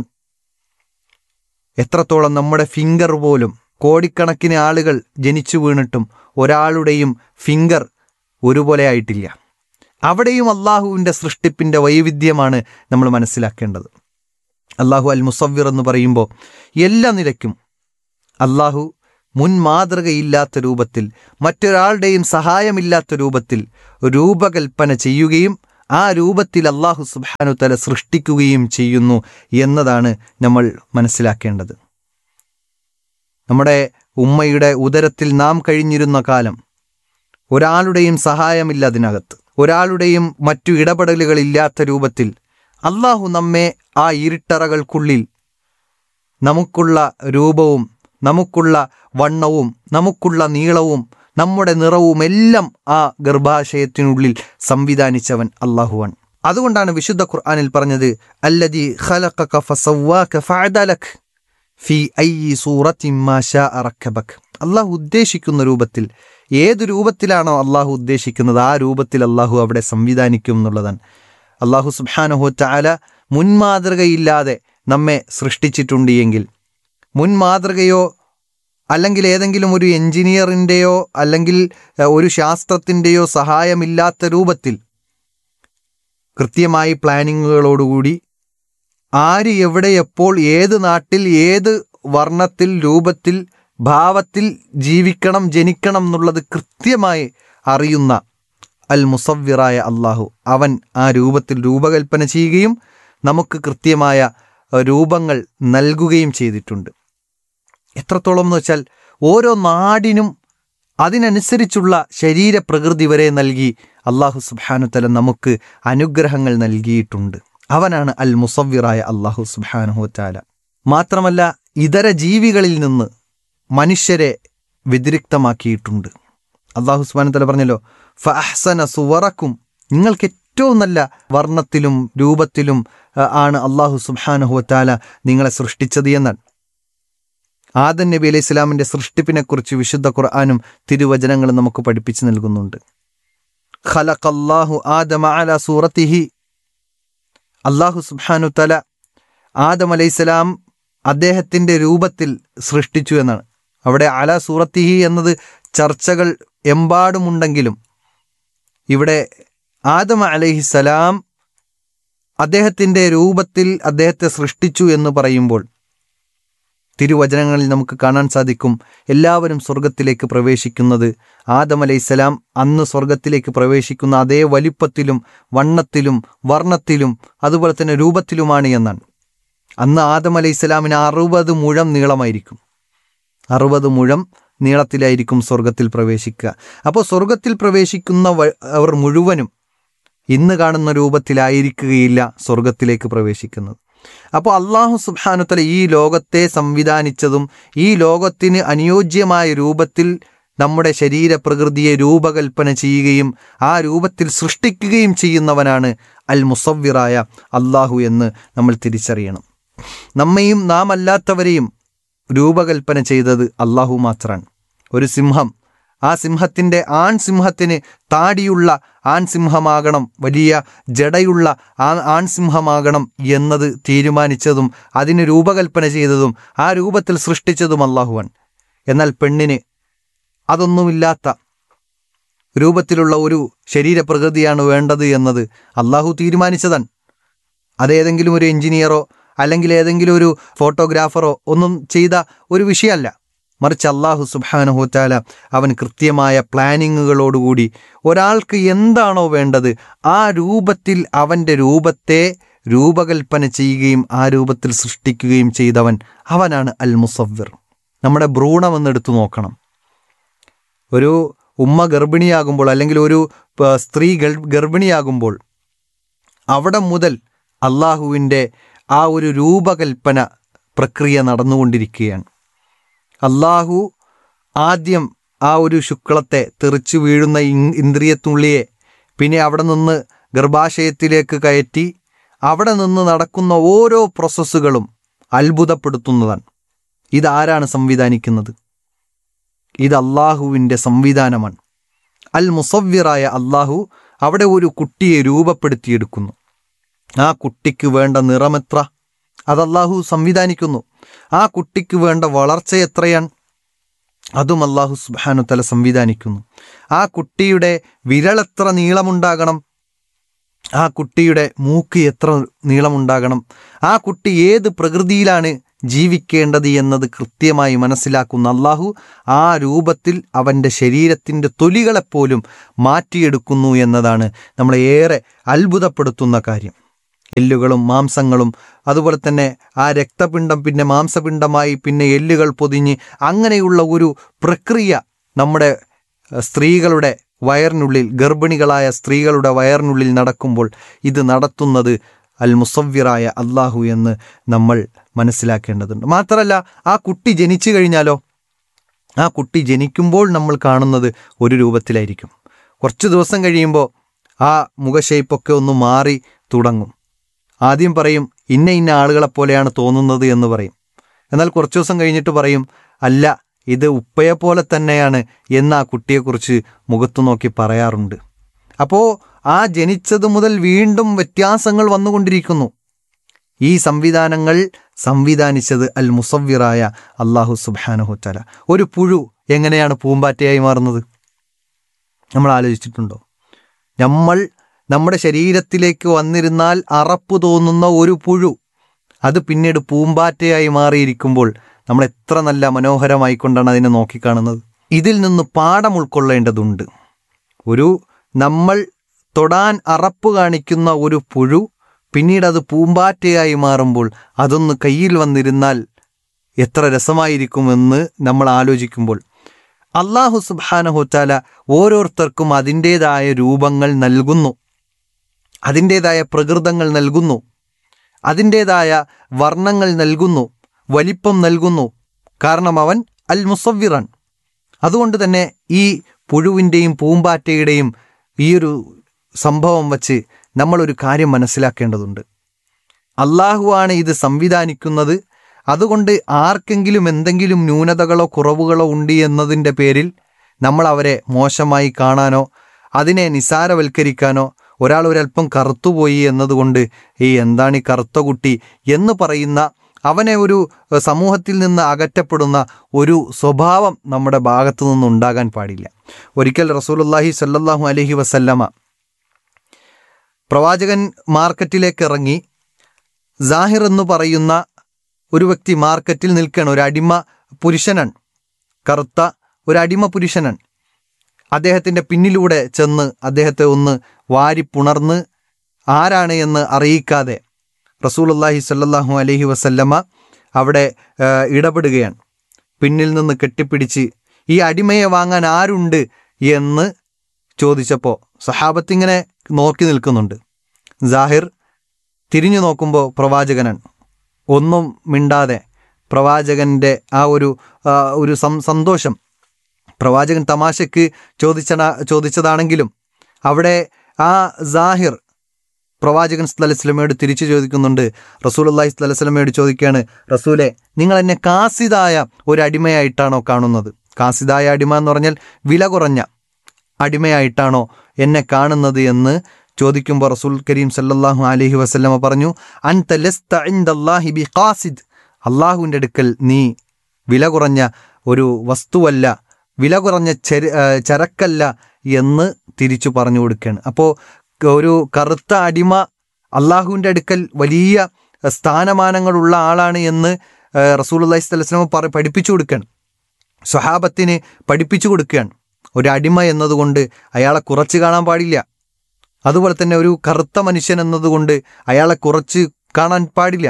എത്രത്തോളം നമ്മുടെ ഫിംഗർ പോലും കോടിക്കണക്കിന് ആളുകൾ ജനിച്ചു വീണിട്ടും ഒരാളുടെയും ഫിംഗർ ഒരുപോലെ ആയിട്ടില്ല അവിടെയും അള്ളാഹുവിൻ്റെ സൃഷ്ടിപ്പിൻ്റെ വൈവിധ്യമാണ് നമ്മൾ മനസ്സിലാക്കേണ്ടത് അള്ളാഹു അൽ മുസവ്വിർ എന്ന് പറയുമ്പോൾ എല്ലാ നിലയ്ക്കും അള്ളാഹു മുൻ മാതൃകയില്ലാത്ത രൂപത്തിൽ മറ്റൊരാളുടെയും സഹായമില്ലാത്ത രൂപത്തിൽ രൂപകൽപ്പന ചെയ്യുകയും ആ രൂപത്തിൽ അള്ളാഹു സുബാനു തല സൃഷ്ടിക്കുകയും ചെയ്യുന്നു എന്നതാണ് നമ്മൾ മനസ്സിലാക്കേണ്ടത് നമ്മുടെ ഉമ്മയുടെ ഉദരത്തിൽ നാം കഴിഞ്ഞിരുന്ന കാലം ഒരാളുടെയും സഹായമില്ല അതിനകത്ത് ഒരാളുടെയും മറ്റു ഇടപെടലുകളില്ലാത്ത രൂപത്തിൽ അള്ളാഹു നമ്മെ ആ ഇരുട്ടറകൾക്കുള്ളിൽ നമുക്കുള്ള രൂപവും നമുക്കുള്ള വണ്ണവും നമുക്കുള്ള നീളവും നമ്മുടെ നിറവും എല്ലാം ആ ഗർഭാശയത്തിനുള്ളിൽ സംവിധാനിച്ചവൻ അള്ളാഹുവാൻ അതുകൊണ്ടാണ് വിശുദ്ധ ഖുർആനിൽ പറഞ്ഞത് അല്ലദി ഖലഖക ഫസവ്വാക ഫഅദലക് ഫി അയ്യി സൂറത്തിൻ മാ ശാഅ റക്കബക് അള്ളാഹു ഉദ്ദേശിക്കുന്ന രൂപത്തിൽ ഏത് രൂപത്തിലാണോ അള്ളാഹു ഉദ്ദേശിക്കുന്നത് ആ രൂപത്തിൽ അള്ളാഹു അവിടെ സംവിധാനിക്കും എന്നുള്ളതാണ് അള്ളാഹു സുബ്ഹാനഹു തആല മുൻമാതൃകയില്ലാതെ നമ്മെ സൃഷ്ടിച്ചിട്ടുണ്ട് എങ്കിൽ മുൻ മാതൃകയോ അല്ലെങ്കിൽ ഏതെങ്കിലും ഒരു എഞ്ചിനീയറിൻ്റെയോ അല്ലെങ്കിൽ എഹ്, ഒരു ശാസ്ത്രത്തിൻ്റെയോ സഹായമില്ലാത്ത രൂപത്തിൽ കൃത്യമായി പ്ലാനിങ്ങുകളോടുകൂടി ആര് എവിടെ എപ്പോൾ ഏത് നാട്ടിൽ ഏത് വർണ്ണത്തിൽ രൂപത്തിൽ ഭാവത്തിൽ ജീവിക്കണം ജനിക്കണം എന്നുള്ളത് കൃത്യമായി അറിയുന്ന അൽ മുസവ്വിറായ അള്ളാഹു അവൻ ആ രൂപത്തിൽ രൂപകൽപ്പന ചെയ്യുകയും നമുക്ക് കൃത്യമായ അഹ്, രൂപങ്ങൾ നൽകുകയും ചെയ്തിട്ടുണ്ട് എത്രത്തോളം എന്ന് വെച്ചാൽ ഓരോ നാടിനും അതിനനുസരിച്ചുള്ള ശരീരപ്രകൃതി വരെ നൽകി അള്ളാഹു സുബാനുത്തല നമുക്ക് അനുഗ്രഹങ്ങൾ നൽകിയിട്ടുണ്ട് അവനാണ് അൽ മുസവ്വിറായ അള്ളാഹു സുബാനുഹുത്താല മാത്രമല്ല ഇതര ജീവികളിൽ നിന്ന് മനുഷ്യരെ വ്യതിരിക്തമാക്കിയിട്ടുണ്ട് അള്ളാഹു സുബാനു തല പറഞ്ഞല്ലോ ഫഅഹ്സന സുവറക്കും നിങ്ങൾക്ക് ഏറ്റവും നല്ല വർണ്ണത്തിലും രൂപത്തിലും ആ, ആണ് അള്ളാഹു സുബാനുഹുത്താല നിങ്ങളെ സൃഷ്ടിച്ചത് എന്നാണ് ആദൻ നബി അലൈഹി ഇസ്ലാമിന്റെ സൃഷ്ടിപ്പിനെക്കുറിച്ച് വിശുദ്ധ ഖുർആാനും തിരുവചനങ്ങളും നമുക്ക് പഠിപ്പിച്ചു നൽകുന്നുണ്ട് ഖലഖല്ലാഹു ആദമ അല സൂറത്തിഹി അള്ളാഹു സുബ്ഹാനു തല ആദം അലൈഹിസ്സലാം അദ്ദേഹത്തിന്റെ രൂപത്തിൽ സൃഷ്ടിച്ചു എന്നാണ് അവിടെ അല സൂറത്തിഹി എന്നത് ചർച്ചകൾ എമ്പാടുമുണ്ടെങ്കിലും ഇവിടെ ആദം അലൈഹിസ്സലാം അദ്ദേഹത്തിന്റെ രൂപത്തിൽ അദ്ദേഹത്തെ സൃഷ്ടിച്ചു എന്ന് പറയുമ്പോൾ തിരുവചനങ്ങളിൽ നമുക്ക് കാണാൻ സാധിക്കും എല്ലാവരും സ്വർഗത്തിലേക്ക് പ്രവേശിക്കുന്നത് ആദം അലൈഹിസ്സലാം അന്ന് സ്വർഗത്തിലേക്ക് പ്രവേശിക്കുന്ന അതേ വലിപ്പത്തിലും വണ്ണത്തിലും വർണ്ണത്തിലും അതുപോലെ തന്നെ രൂപത്തിലുമാണ് എന്നാണ് അന്ന് ആദം അലൈഹിസ്സലാമിന് അറുപത് മുഴം നീളമായിരിക്കും അറുപത് മുഴം നീളത്തിലായിരിക്കും സ്വർഗത്തിൽ പ്രവേശിക്കുക അപ്പോൾ സ്വർഗത്തിൽ പ്രവേശിക്കുന്ന വ- അവർ മുഴുവനും ഇന്ന് കാണുന്ന രൂപത്തിലായിരിക്കുകയില്ല സ്വർഗത്തിലേക്ക് പ്രവേശിക്കുന്നത് അപ്പോൾ അള്ളാഹു സുബ്ഹാനുത്തല ഈ ലോകത്തെ സംവിധാനിച്ചതും ഈ ലോകത്തിന് അനുയോജ്യമായ രൂപത്തിൽ നമ്മുടെ ശരീരപ്രകൃതിയെ രൂപകൽപ്പന ചെയ്യുകയും ആ രൂപത്തിൽ സൃഷ്ടിക്കുകയും ചെയ്യുന്നവനാണ് അൽ മുസവ്വിറായ അള്ളാഹു എന്ന് നമ്മൾ തിരിച്ചറിയണം നമ്മയും നാം അല്ലാത്തവരെയും രൂപകൽപ്പന ചെയ്തത് അള്ളാഹു മാത്രമാണ് ഒരു സിംഹം ആ സിംഹത്തിൻ്റെ ആൺ സിംഹത്തിന് താടിയുള്ള ആൺ സിംഹമാകണം വലിയ ജടയുള്ള ആ ആൺ സിംഹമാകണം എന്നത് തീരുമാനിച്ചതും അതിന് രൂപകൽപ്പന ചെയ്തതും ആ രൂപത്തിൽ സൃഷ്ടിച്ചതും അള്ളാഹുവാൻ എന്നാൽ പെണ്ണിന് അതൊന്നുമില്ലാത്ത രൂപത്തിലുള്ള ഒരു ശരീരപ്രകൃതിയാണ് വേണ്ടത് എന്നത് അള്ളാഹു തീരുമാനിച്ചതാണ് അതേതെങ്കിലും ഒരു എഞ്ചിനീയറോ അല്ലെങ്കിൽ ഏതെങ്കിലും ഒരു ഫോട്ടോഗ്രാഫറോ ഒന്നും ചെയ്ത ഒരു വിഷയമല്ല മറിച്ച് അള്ളാഹു സുബാനഹുത്താല അവൻ കൃത്യമായ പ്ലാനിങ്ങുകളോടുകൂടി ഒരാൾക്ക് എന്താണോ വേണ്ടത് ആ രൂപത്തിൽ അവൻ്റെ രൂപത്തെ രൂപകൽപ്പന ചെയ്യുകയും ആ രൂപത്തിൽ സൃഷ്ടിക്കുകയും ചെയ്തവൻ അവനാണ് അൽ മുസവ്വിർ നമ്മുടെ ഭ്രൂണം എന്നെടുത്തു നോക്കണം ഒരു ഉമ്മ ഗർഭിണിയാകുമ്പോൾ അല്ലെങ്കിൽ ഒരു പ- സ്ത്രീ ഗൾ- ഗർഭിണിയാകുമ്പോൾ അവിടെ മുതൽ അള്ളാഹുവിൻ്റെ ആ ഒരു രൂപകൽപ്പന പ്രക്രിയ നടന്നുകൊണ്ടിരിക്കുകയാണ് അള്ളാഹു ആദ്യം ആ ഒരു ശുക്ലത്തെ തെറിച്ചു വീഴുന്ന ഇൻ- ഇന്ദ്രിയത്തുള്ളിയെ പിന്നെ അവിടെ നിന്ന് ഗർഭാശയത്തിലേക്ക് കയറ്റി അവിടെ നിന്ന് നടക്കുന്ന ഓരോ പ്രോസസ്സുകളും അത്ഭുതപ്പെടുത്തുന്നതാണ് ഇതാരാണ് സംവിധാനിക്കുന്നത് ഇത് അള്ളാഹുവിൻ്റെ സംവിധാനമാണ് അൽ മുസവ്വിറായ അള്ളാഹു അവിടെ ഒരു കുട്ടിയെ രൂപപ്പെടുത്തിയെടുക്കുന്നു ആ കുട്ടിക്ക് വേണ്ട നിറമെത്ര അത് അള്ളാഹു സംവിധാനിക്കുന്നു ആ കുട്ടിക്ക് വേണ്ട വളർച്ച എത്രയാണ് അതും അള്ളാഹു സുബാനു തല സംവിധാനിക്കുന്നു ആ കുട്ടിയുടെ വിരലെത്ര നീളമുണ്ടാകണം ആ കുട്ടിയുടെ മൂക്ക് എത്ര നീളമുണ്ടാകണം ആ കുട്ടി ഏത് പ്രകൃതിയിലാണ് ജീവിക്കേണ്ടത് എന്നത് കൃത്യമായി മനസ്സിലാക്കുന്ന അള്ളാഹു ആ രൂപത്തിൽ അവൻ്റെ ശരീരത്തിൻ്റെ തൊലികളെപ്പോലും മാറ്റിയെടുക്കുന്നു എന്നതാണ് നമ്മളെ ഏറെ അത്ഭുതപ്പെടുത്തുന്ന കാര്യം എല്ലുകളും മാംസങ്ങളും അതുപോലെ തന്നെ ആ രക്തപിണ്ഡം പിന്നെ മാംസപിണ്ഡമായി പിന്നെ എല്ലുകൾ പൊതിഞ്ഞ് അങ്ങനെയുള്ള ഒരു പ്രക്രിയ നമ്മുടെ അഹ്, സ്ത്രീകളുടെ വയറിനുള്ളിൽ ഗർഭിണികളായ സ്ത്രീകളുടെ വയറിനുള്ളിൽ നടക്കുമ്പോൾ ഇത് നടത്തുന്നത് അൽ മുസവ്വിറായ അള്ളാഹു എന്ന് നമ്മൾ മനസ്സിലാക്കേണ്ടതുണ്ട് മാത്രമല്ല ആ കുട്ടി ജനിച്ചു കഴിഞ്ഞാലോ ആ കുട്ടി ജനിക്കുമ്പോൾ നമ്മൾ കാണുന്നത് ഒരു രൂപത്തിലായിരിക്കും കുറച്ച് ദിവസം കഴിയുമ്പോൾ ആ മുഖശേപ്പൊക്കെ ഒന്ന് മാറി തുടങ്ങും ആദ്യം പറയും ഇന്ന ഇന്ന ആളുകളെ പോലെയാണ് തോന്നുന്നത് എന്ന് പറയും എന്നാൽ കുറച്ച് ദിവസം കഴിഞ്ഞിട്ട് പറയും അല്ല ഇത് ഉപ്പയെ പോലെ തന്നെയാണ് എന്ന് ആ കുട്ടിയെക്കുറിച്ച് മുഖത്തു നോക്കി പറയാറുണ്ട് അപ്പോൾ ആ ജനിച്ചത് മുതൽ വീണ്ടും വ്യത്യാസങ്ങൾ വന്നുകൊണ്ടിരിക്കുന്നു ഈ സംവിധാനങ്ങൾ സംവിധാനിച്ചത് അൽ മുസവ്വിറായ അള്ളാഹു സുബാനഹുത്തല ഒരു പുഴു എങ്ങനെയാണ് പൂമ്പാറ്റയായി മാറുന്നത് നമ്മൾ ആലോചിച്ചിട്ടുണ്ടോ നമ്മൾ നമ്മുടെ ശരീരത്തിലേക്ക് വന്നിരുന്നാൽ അറപ്പ് തോന്നുന്ന ഒരു പുഴു അത് പിന്നീട് പൂമ്പാറ്റയായി മാറിയിരിക്കുമ്പോൾ നമ്മൾ എത്ര നല്ല മനോഹരമായിക്കൊണ്ടാണ് അതിനെ നോക്കിക്കാണുന്നത് ഇതിൽ നിന്ന് പാഠം ഉൾക്കൊള്ളേണ്ടതുണ്ട് ഒരു നമ്മൾ തൊടാൻ അറപ്പ് കാണിക്കുന്ന ഒരു പുഴു പിന്നീട് അത് പൂമ്പാറ്റയായി മാറുമ്പോൾ അതൊന്ന് കയ്യിൽ വന്നിരുന്നാൽ എത്ര രസമായിരിക്കുമെന്ന് നമ്മൾ ആലോചിക്കുമ്പോൾ അള്ളാഹു സുബാനഹുത്താല ഓരോരുത്തർക്കും അതിൻ്റേതായ രൂപങ്ങൾ നൽകുന്നു അതിൻ്റേതായ പ്രകൃതങ്ങൾ നൽകുന്നു അതിൻ്റേതായ വർണ്ണങ്ങൾ നൽകുന്നു വലിപ്പം നൽകുന്നു കാരണം അവൻ അൽ മുസവ്വിറൻ അതുകൊണ്ട് തന്നെ ഈ പുഴുവിൻ്റെയും പൂമ്പാറ്റയുടെയും ഈ ഒരു സംഭവം വച്ച് നമ്മളൊരു കാര്യം മനസ്സിലാക്കേണ്ടതുണ്ട് അള്ളാഹുവാണ് ഇത് സംവിധാനിക്കുന്നത് അതുകൊണ്ട് ആർക്കെങ്കിലും എന്തെങ്കിലും ന്യൂനതകളോ കുറവുകളോ ഉണ്ട് എന്നതിൻ്റെ പേരിൽ നമ്മൾ അവരെ മോശമായി കാണാനോ അതിനെ നിസാരവൽക്കരിക്കാനോ ഒരാൾ ഒരല്പം കറുത്തുപോയി എന്നതുകൊണ്ട് ഈ എന്താണ് ഈ കറുത്ത കുട്ടി എന്ന് പറയുന്ന അവനെ ഒരു എഹ്, സമൂഹത്തിൽ നിന്ന് അകറ്റപ്പെടുന്ന ഒരു സ്വഭാവം നമ്മുടെ ഭാഗത്തു നിന്നുണ്ടാകാൻ പാടില്ല ഒരിക്കൽ റസൂലുള്ളാഹി സല്ലല്ലാഹു അലൈഹി വസല്ലമ പ്രവാചകൻ മാർക്കറ്റിലേക്ക് ഇറങ്ങി സാഹിർ എന്ന് പറയുന്ന ഒരു വ്യക്തി മാർക്കറ്റിൽ നിൽക്കുകയാണ് ഒരു അടിമ പുരുഷനാണ് കറുത്ത ഒരു അടിമ പുരുഷനാണ് അദ്ദേഹത്തിൻ്റെ പിന്നിലൂടെ ചെന്ന് അദ്ദേഹത്തെ ഒന്ന് വാരിപ്പുണർന്ന് ആരാണ് എന്ന് അറിയിക്കാതെ റസൂലുള്ളാഹി സല്ലല്ലാഹു അലൈഹി വസല്ലമ അവിടെ ആ, ഇടപെടുകയാണ് പിന്നിൽ നിന്ന് കെട്ടിപ്പിടിച്ച് ഈ അടിമയെ വാങ്ങാൻ ആരുണ്ട് എന്ന് ചോദിച്ചപ്പോൾ സഹാബത്ത് ഇങ്ങനെ നോക്കി നിൽക്കുന്നുണ്ട് ജാഹിർ തിരിഞ്ഞു നോക്കുമ്പോൾ പ്രവാചകനാണ് ഒന്നും മിണ്ടാതെ പ്രവാചകൻ്റെ ആ ഒരു ആ, ഒരു സം സന്തോഷം പ്രവാചകൻ തമാശയ്ക്ക് ചോദിച്ച ചോദിച്ചതാണെങ്കിലും അവിടെ ആ ജാഹിർ പ്രവാചകൻ സ്ഥലസ്ലമയോട് തിരിച്ചു ചോദിക്കുന്നുണ്ട് റസൂൽ അള്ളാഹി സ്വലസ്ലമയോട് ചോദിക്കുകയാണ് റസൂലെ നിങ്ങൾ എന്നെ കാസിതായ ഒരു അടിമയായിട്ടാണോ കാണുന്നത് കാസിതായ അടിമ എന്ന് പറഞ്ഞാൽ വില കുറഞ്ഞ അടിമയായിട്ടാണോ എന്നെ കാണുന്നത് എന്ന് ചോദിക്കുമ്പോൾ റസൂൽ കരീം സല്ലല്ലാഹു അലൈഹി വസല്ലമ പറഞ്ഞു അൻത ലസ്ത ഇൻദല്ലാഹി ബി ഖാസിദ് അള്ളാഹുവിൻ്റെ അടുക്കൽ നീ വില കുറഞ്ഞ ഒരു വസ്തുവല്ല വില കുറഞ്ഞ ചെര ആ, ചരക്കല്ല എന്ന് തിരിച്ചു പറഞ്ഞു കൊടുക്കുകയാണ് അപ്പോൾ ഒരു കറുത്ത അടിമ അള്ളാഹുവിൻ്റെ അടുക്കൽ വലിയ സ്ഥാനമാനങ്ങളുള്ള ആളാണ് എന്ന് റസൂൽ അള്ളഹി സ്വലസ്ലമ പറ പഠിപ്പിച്ചു കൊടുക്കുകയാണ് സ്വഹാബത്തിന് പഠിപ്പിച്ചു കൊടുക്കുകയാണ് ഒരു അടിമ എന്നതുകൊണ്ട് അയാളെ കുറച്ച് കാണാൻ പാടില്ല അതുപോലെ തന്നെ ഒരു കറുത്ത മനുഷ്യൻ എന്നതുകൊണ്ട് അയാളെ കുറച്ച് കാണാൻ പാടില്ല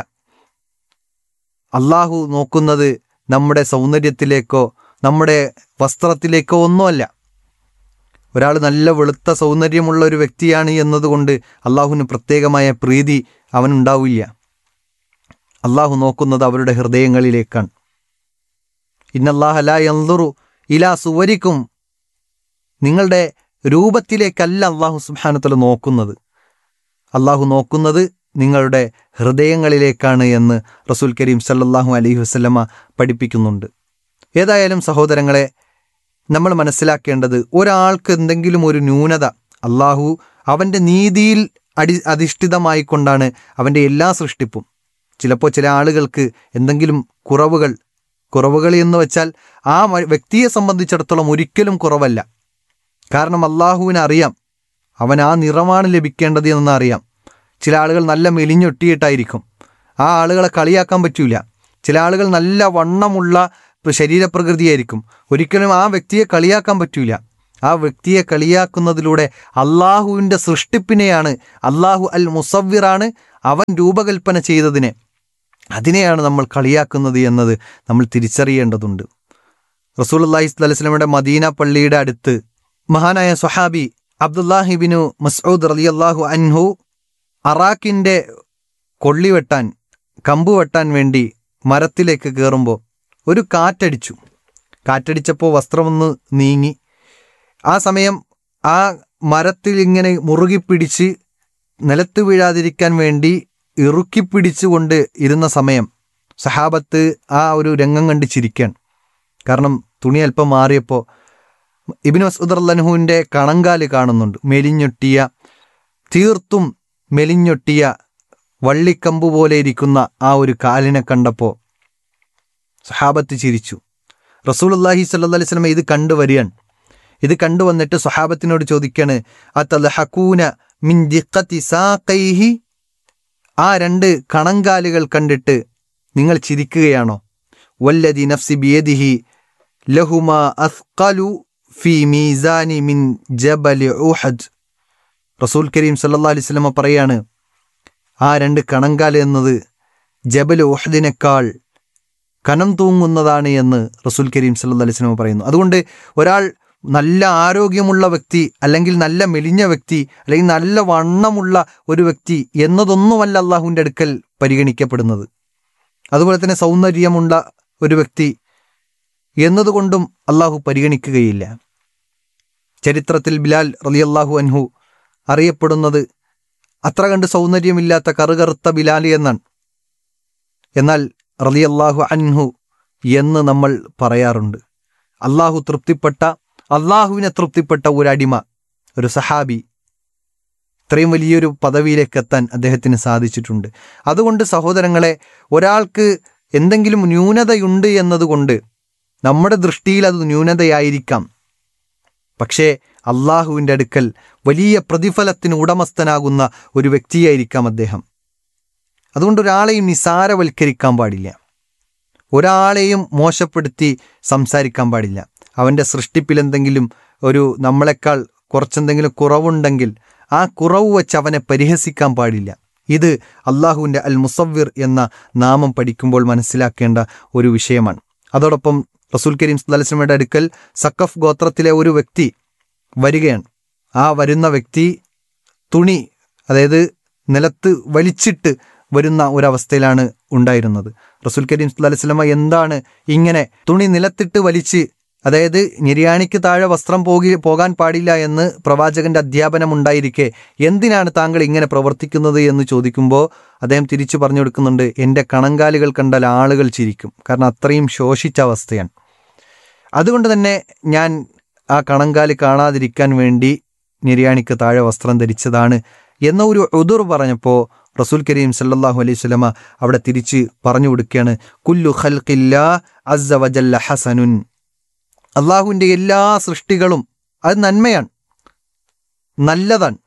അള്ളാഹു നോക്കുന്നത് നമ്മുടെ സൗന്ദര്യത്തിലേക്കോ നമ്മുടെ വസ്ത്രത്തിലേക്കോ ഒന്നുമല്ല ഒരാൾ നല്ല വെളുത്ത സൗന്ദര്യമുള്ള ഒരു വ്യക്തിയാണ് എന്നതുകൊണ്ട് അള്ളാഹുവിന് പ്രത്യേകമായ പ്രീതി അവനുണ്ടാവില്ല അള്ളാഹു നോക്കുന്നത് അവരുടെ ഹൃദയങ്ങളിലേക്കാണ് ഇന്നല്ലാഹ ലാ യൻളുറു ഇലാ സുവരിക്കും നിങ്ങളുടെ രൂപത്തിലേക്കല്ല അള്ളാഹു സുബ്ഹാനത്തല നോക്കുന്നത് അള്ളാഹു നോക്കുന്നത് നിങ്ങളുടെ ഹൃദയങ്ങളിലേക്കാണ് എന്ന് റസൂൽ കരീം സല്ലല്ലാഹു അലൈഹി വസല്ലമ പഠിപ്പിക്കുന്നുണ്ട് ഏതായാലും സഹോദരങ്ങളെ നമ്മൾ മനസ്സിലാക്കേണ്ടത് ഒരാൾക്ക് എന്തെങ്കിലും ഒരു ന്യൂനത അള്ളാഹു അവൻ്റെ നീതിയിൽ അടി അധിഷ്ഠിതമായിക്കൊണ്ടാണ് അവൻ്റെ എല്ലാ സൃഷ്ടിപ്പും ചിലപ്പോൾ ചില ആളുകൾക്ക് എന്തെങ്കിലും കുറവുകൾ കുറവുകൾ എന്ന് വെച്ചാൽ ആ മ- വ്യക്തിയെ സംബന്ധിച്ചിടത്തോളം ഒരിക്കലും കുറവല്ല കാരണം അള്ളാഹുവിന് അറിയാം അവൻ ആ നിറമാണ് ലഭിക്കേണ്ടത് എന്ന് അറിയാം ചില ആളുകൾ നല്ല മെലിഞ്ഞൊട്ടിയിട്ടായിരിക്കും ആ ആളുകളെ കളിയാക്കാൻ പറ്റൂല ചില ആളുകൾ നല്ല വണ്ണമുള്ള ശരീരപ്രകൃതിയായിരിക്കും ഒരിക്കലും ആ വ്യക്തിയെ കളിയാക്കാൻ പറ്റൂല ആ വ്യക്തിയെ കളിയാക്കുന്നതിലൂടെ അള്ളാഹുവിൻ്റെ സൃഷ്ടിപ്പിനെയാണ് അള്ളാഹു അൽ മുസവ്വിറാണ് അവൻ രൂപകൽപ്പന ചെയ്തതിനെ അതിനെയാണ് നമ്മൾ കളിയാക്കുന്നത് എന്നത് നമ്മൾ തിരിച്ചറിയേണ്ടതുണ്ട് റസൂൽ അള്ളാഹി സ്വലസ്ലമയുടെ മദീന പള്ളിയുടെ അടുത്ത് മഹാനായ സ്വഹാബി അബ്ദുല്ലാഹിബിനു മസ്ഊദ് റളിയല്ലാഹു അൻഹു അറാഖിൻ്റെ കൊള്ളി വെട്ടാൻ കമ്പ് വെട്ടാൻ വേണ്ടി മരത്തിലേക്ക് കയറുമ്പോൾ ഒരു കാറ്റടിച്ചു കാറ്റടിച്ചപ്പോൾ വസ്ത്രമൊന്ന് നീങ്ങി ആ സമയം ആ മരത്തിൽ ഇങ്ങനെ മുറുകി പിടിച്ച് നിലത്ത് വീഴാതിരിക്കാൻ വേണ്ടി ഇറുക്കി പിടിച്ചുകൊണ്ട് ഇരുന്ന സമയം സഹാബത്ത് ആ ഒരു രംഗം കണ്ട് ചിരിക്കാൻ കാരണം തുണി അല്പം മാറിയപ്പോൾ ഇബിൻ മസ്ഉദ് അള്ളൻഹുവിൻ്റെ കണങ്കാല് കാണുന്നുണ്ട് മെലിഞ്ഞൊട്ടിയ തീർത്തും മെലിഞ്ഞൊട്ടിയ വള്ളിക്കമ്പ് പോലെ ഇരിക്കുന്ന ആ ഒരു കാലിനെ കണ്ടപ്പോൾ സഹാബത്ത് ചിരിച്ചു റസൂൽ അള്ളാഹി സല്ലാ അലൈഹി സ്വലമ ഇത് കണ്ടുവരികയാണ് ഇത് കണ്ടുവന്നിട്ട് സഹാബത്തിനോട് ചോദിക്കാണ് അതൽഹക്കൂന മിൻ ദിഖത്തി സാഖൈഹി ആ രണ്ട് കണങ്കാലുകൾ കണ്ടിട്ട് നിങ്ങൾ ചിരിക്കുകയാണോ വല്ലതി നഫ്സി ബിയദിഹി ലഹുമ അസ്ഖലു ഫി മീസാനി മിൻ ജബലി ഉഹദ് റസൂൽ കരീം സല്ലല്ലാഹു അലൈഹി വസല്ലമ പറയാണ് ആ രണ്ട് കണങ്കാല് എന്നത് ജബൽ ഉഹദിനേക്കാൾ കനം തൂങ്ങുന്നതാണ് എന്ന് റസൂൽ കരീം സല്ലല്ലാഹു അലൈഹി വസല്ലമ പറയുന്നു അതുകൊണ്ട് ഒരാൾ നല്ല ആരോഗ്യമുള്ള വ്യക്തി അല്ലെങ്കിൽ നല്ല മെലിഞ്ഞ വ്യക്തി അല്ലെങ്കിൽ നല്ല വണ്ണമുള്ള ഒരു വ്യക്തി എന്നതൊന്നുമല്ല അള്ളാഹുവിൻ്റെ അടുക്കൽ പരിഗണിക്കപ്പെടുന്നത് അതുപോലെ തന്നെ സൗന്ദര്യമുള്ള ഒരു വ്യക്തി എന്നതുകൊണ്ടും അള്ളാഹു പരിഗണിക്കുകയില്ല ചരിത്രത്തിൽ ബിലാൽ റളിയല്ലാഹു അൻഹു അറിയപ്പെടുന്നത് അത്ര കണ്ട് സൗന്ദര്യമില്ലാത്ത കറുകറുത്ത ബിലാൽ എന്നാണ് എന്നാൽ റളിയല്ലാഹു അൻഹു എന്ന് നമ്മൾ പറയാറുണ്ട് അള്ളാഹു തൃപ്തിപ്പെട്ട അള്ളാഹുവിനെ തൃപ്തിപ്പെട്ട ഒരു അടിമ ഒരു സഹാബി ഇത്രയും വലിയൊരു പദവിയിലേക്ക് എത്താൻ അദ്ദേഹത്തിന് സാധിച്ചിട്ടുണ്ട് അതുകൊണ്ട് സഹോദരങ്ങളെ ഒരാൾക്ക് എന്തെങ്കിലും ന്യൂനതയുണ്ട് എന്നതുകൊണ്ട് നമ്മുടെ ദൃഷ്ടിയിൽ അത് ന്യൂനതയായിരിക്കാം പക്ഷേ അള്ളാഹുവിൻ്റെ അടുക്കൽ വലിയ പ്രതിഫലത്തിന് ഉടമസ്ഥനാകുന്ന ഒരു വ്യക്തിയായിരിക്കാം അദ്ദേഹം അതുകൊണ്ട് ഒരാളെയും നിസാരവൽക്കരിക്കാൻ പാടില്ല ഒരാളെയും മോശപ്പെടുത്തി സംസാരിക്കാൻ പാടില്ല അവൻ്റെ സൃഷ്ടിപ്പിൽ എന്തെങ്കിലും ഒരു നമ്മളെക്കാൾ കുറച്ചെന്തെങ്കിലും കുറവുണ്ടെങ്കിൽ ആ കുറവ് വച്ച് അവനെ പരിഹസിക്കാൻ പാടില്ല ഇത് അള്ളാഹുവിൻ്റെ അൽ മുസവ്വിർ എന്ന നാമം പഠിക്കുമ്പോൾ മനസ്സിലാക്കേണ്ട ഒരു വിഷയമാണ് അതോടൊപ്പം റസൂൽ കരീം സുല്ലാസ്ലമയുടെ അടുക്കൽ സക്കഫ് ഗോത്രത്തിലെ ഒരു വ്യക്തി വരികയാണ് ആ വരുന്ന വ്യക്തി തുണി അതായത് നിലത്ത് വലിച്ചിട്ട് വരുന്ന ഒരവസ്ഥയിലാണ് ഉണ്ടായിരുന്നത് റസൂൽ കരീം സുല്ലാസ്ലമ എന്താണ് ഇങ്ങനെ തുണി നിലത്തിട്ട് വലിച്ച് അതായത് നിര്യാണിക്ക് താഴെ വസ്ത്രം പോകി പോകാൻ പാടില്ല എന്ന് പ്രവാചകന്റെ അധ്യാപനം ഉണ്ടായിരിക്കെ എന്തിനാണ് താങ്കൾ ഇങ്ങനെ പ്രവർത്തിക്കുന്നത് എന്ന് ചോദിക്കുമ്പോൾ അദ്ദേഹം തിരിച്ചു പറഞ്ഞു കൊടുക്കുന്നുണ്ട് എൻ്റെ കണങ്കാലുകൾ കണ്ടാൽ ആളുകൾ ചിരിക്കും കാരണം അത്രയും ശോഷിച്ച അവസ്ഥയാണ് അതുകൊണ്ട് തന്നെ ഞാൻ ആ കണങ്കാല് കാണാതിരിക്കാൻ വേണ്ടി നിര്യാണിക്ക് താഴെ വസ്ത്രം ധരിച്ചതാണ് എന്ന ഒരു ഉദുർ പറഞ്ഞപ്പോൾ റസൂൽ കരീം സല്ലല്ലാഹു അലൈഹി സ്വലമ അവിടെ തിരിച്ച് പറഞ്ഞു കൊടുക്കുകയാണ് കുല്ലു ഖൽഖില്ലാ അസ്സ വജല്ല ഹസനുൻ അള്ളാഹുവിൻ്റെ എല്ലാ സൃഷ്ടികളും അത് നന്മയാണ് നല്ലതാണ്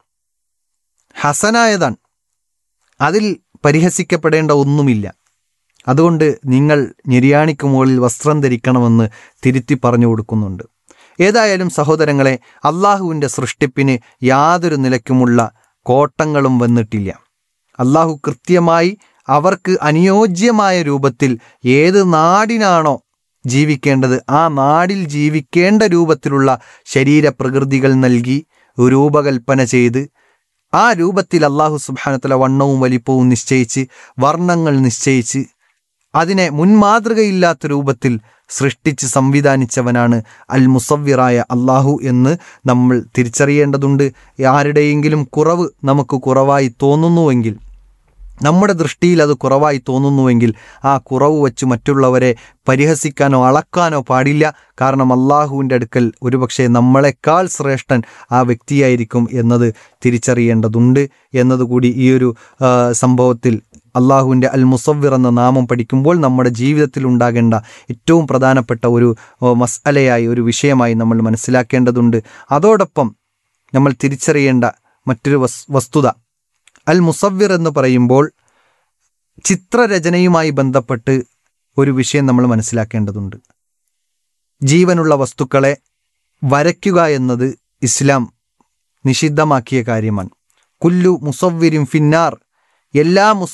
ഹസനായതാണ് അതിൽ പരിഹസിക്കപ്പെടേണ്ട ഒന്നുമില്ല അതുകൊണ്ട് നിങ്ങൾ നിര്യാണിക്ക് മുകളിൽ വസ്ത്രം ധരിക്കണമെന്ന് തിരുത്തി പറഞ്ഞു കൊടുക്കുന്നുണ്ട് ഏതായാലും സഹോദരങ്ങളെ അള്ളാഹുവിൻ്റെ സൃഷ്ടിപ്പിന് യാതൊരു നിലയ്ക്കുമുള്ള കോട്ടങ്ങളും വന്നിട്ടില്ല അള്ളാഹു കൃത്യമായി അവർക്ക് അനുയോജ്യമായ രൂപത്തിൽ ഏത് നാടിനാണോ ജീവിക്കേണ്ടത് ആ നാടിൽ ജീവിക്കേണ്ട രൂപത്തിലുള്ള ശരീരപ്രകൃതികൾ നൽകി രൂപകൽപ്പന ചെയ്ത് ആ രൂപത്തിൽ അള്ളാഹു സുബാനത്തല വണ്ണവും വലിപ്പവും നിശ്ചയിച്ച് വർണ്ണങ്ങൾ നിശ്ചയിച്ച് അതിനെ മുൻമാതൃകയില്ലാത്ത രൂപത്തിൽ സൃഷ്ടിച്ച് സംവിധാനിച്ചവനാണ് അൽ മുസവ്വിറായ അള്ളാഹു എന്ന് നമ്മൾ തിരിച്ചറിയേണ്ടതുണ്ട് ആരുടെയെങ്കിലും കുറവ് നമുക്ക് കുറവായി തോന്നുന്നുവെങ്കിൽ നമ്മുടെ ദൃഷ്ടിയിൽ അത് കുറവായി തോന്നുന്നുവെങ്കിൽ ആ കുറവ് വച്ച് മറ്റുള്ളവരെ പരിഹസിക്കാനോ അളക്കാനോ പാടില്ല കാരണം അള്ളാഹുവിൻ്റെ അടുക്കൽ ഒരുപക്ഷെ നമ്മളെക്കാൾ ശ്രേഷ്ഠൻ ആ വ്യക്തിയായിരിക്കും എന്നത് തിരിച്ചറിയേണ്ടതുണ്ട് എന്നതുകൂടി ഈ ഒരു ആ, സംഭവത്തിൽ അള്ളാഹുവിൻ്റെ അൽ മുസവ്വിർ എന്ന നാമം പഠിക്കുമ്പോൾ നമ്മുടെ ജീവിതത്തിൽ ഉണ്ടാകേണ്ട ഏറ്റവും പ്രധാനപ്പെട്ട ഒരു ഓ, മസ്അലയായി ഒരു വിഷയമായി നമ്മൾ മനസ്സിലാക്കേണ്ടതുണ്ട് അതോടൊപ്പം നമ്മൾ തിരിച്ചറിയേണ്ട മറ്റൊരു വസ് വസ്തുത അൽ മുസവ്വിർ എന്ന് പറയുമ്പോൾ ചിത്രരചനയുമായി ബന്ധപ്പെട്ട് ഒരു വിഷയം നമ്മൾ മനസ്സിലാക്കേണ്ടതുണ്ട് ജീവനുള്ള വസ്തുക്കളെ വരയ്ക്കുക എന്നത് ഇസ്ലാം നിഷിദ്ധമാക്കിയ കാര്യമാണ് കുല്ലു മുസവ്വിരിൻ ഫിന്നാർ എല്ലാ മുസ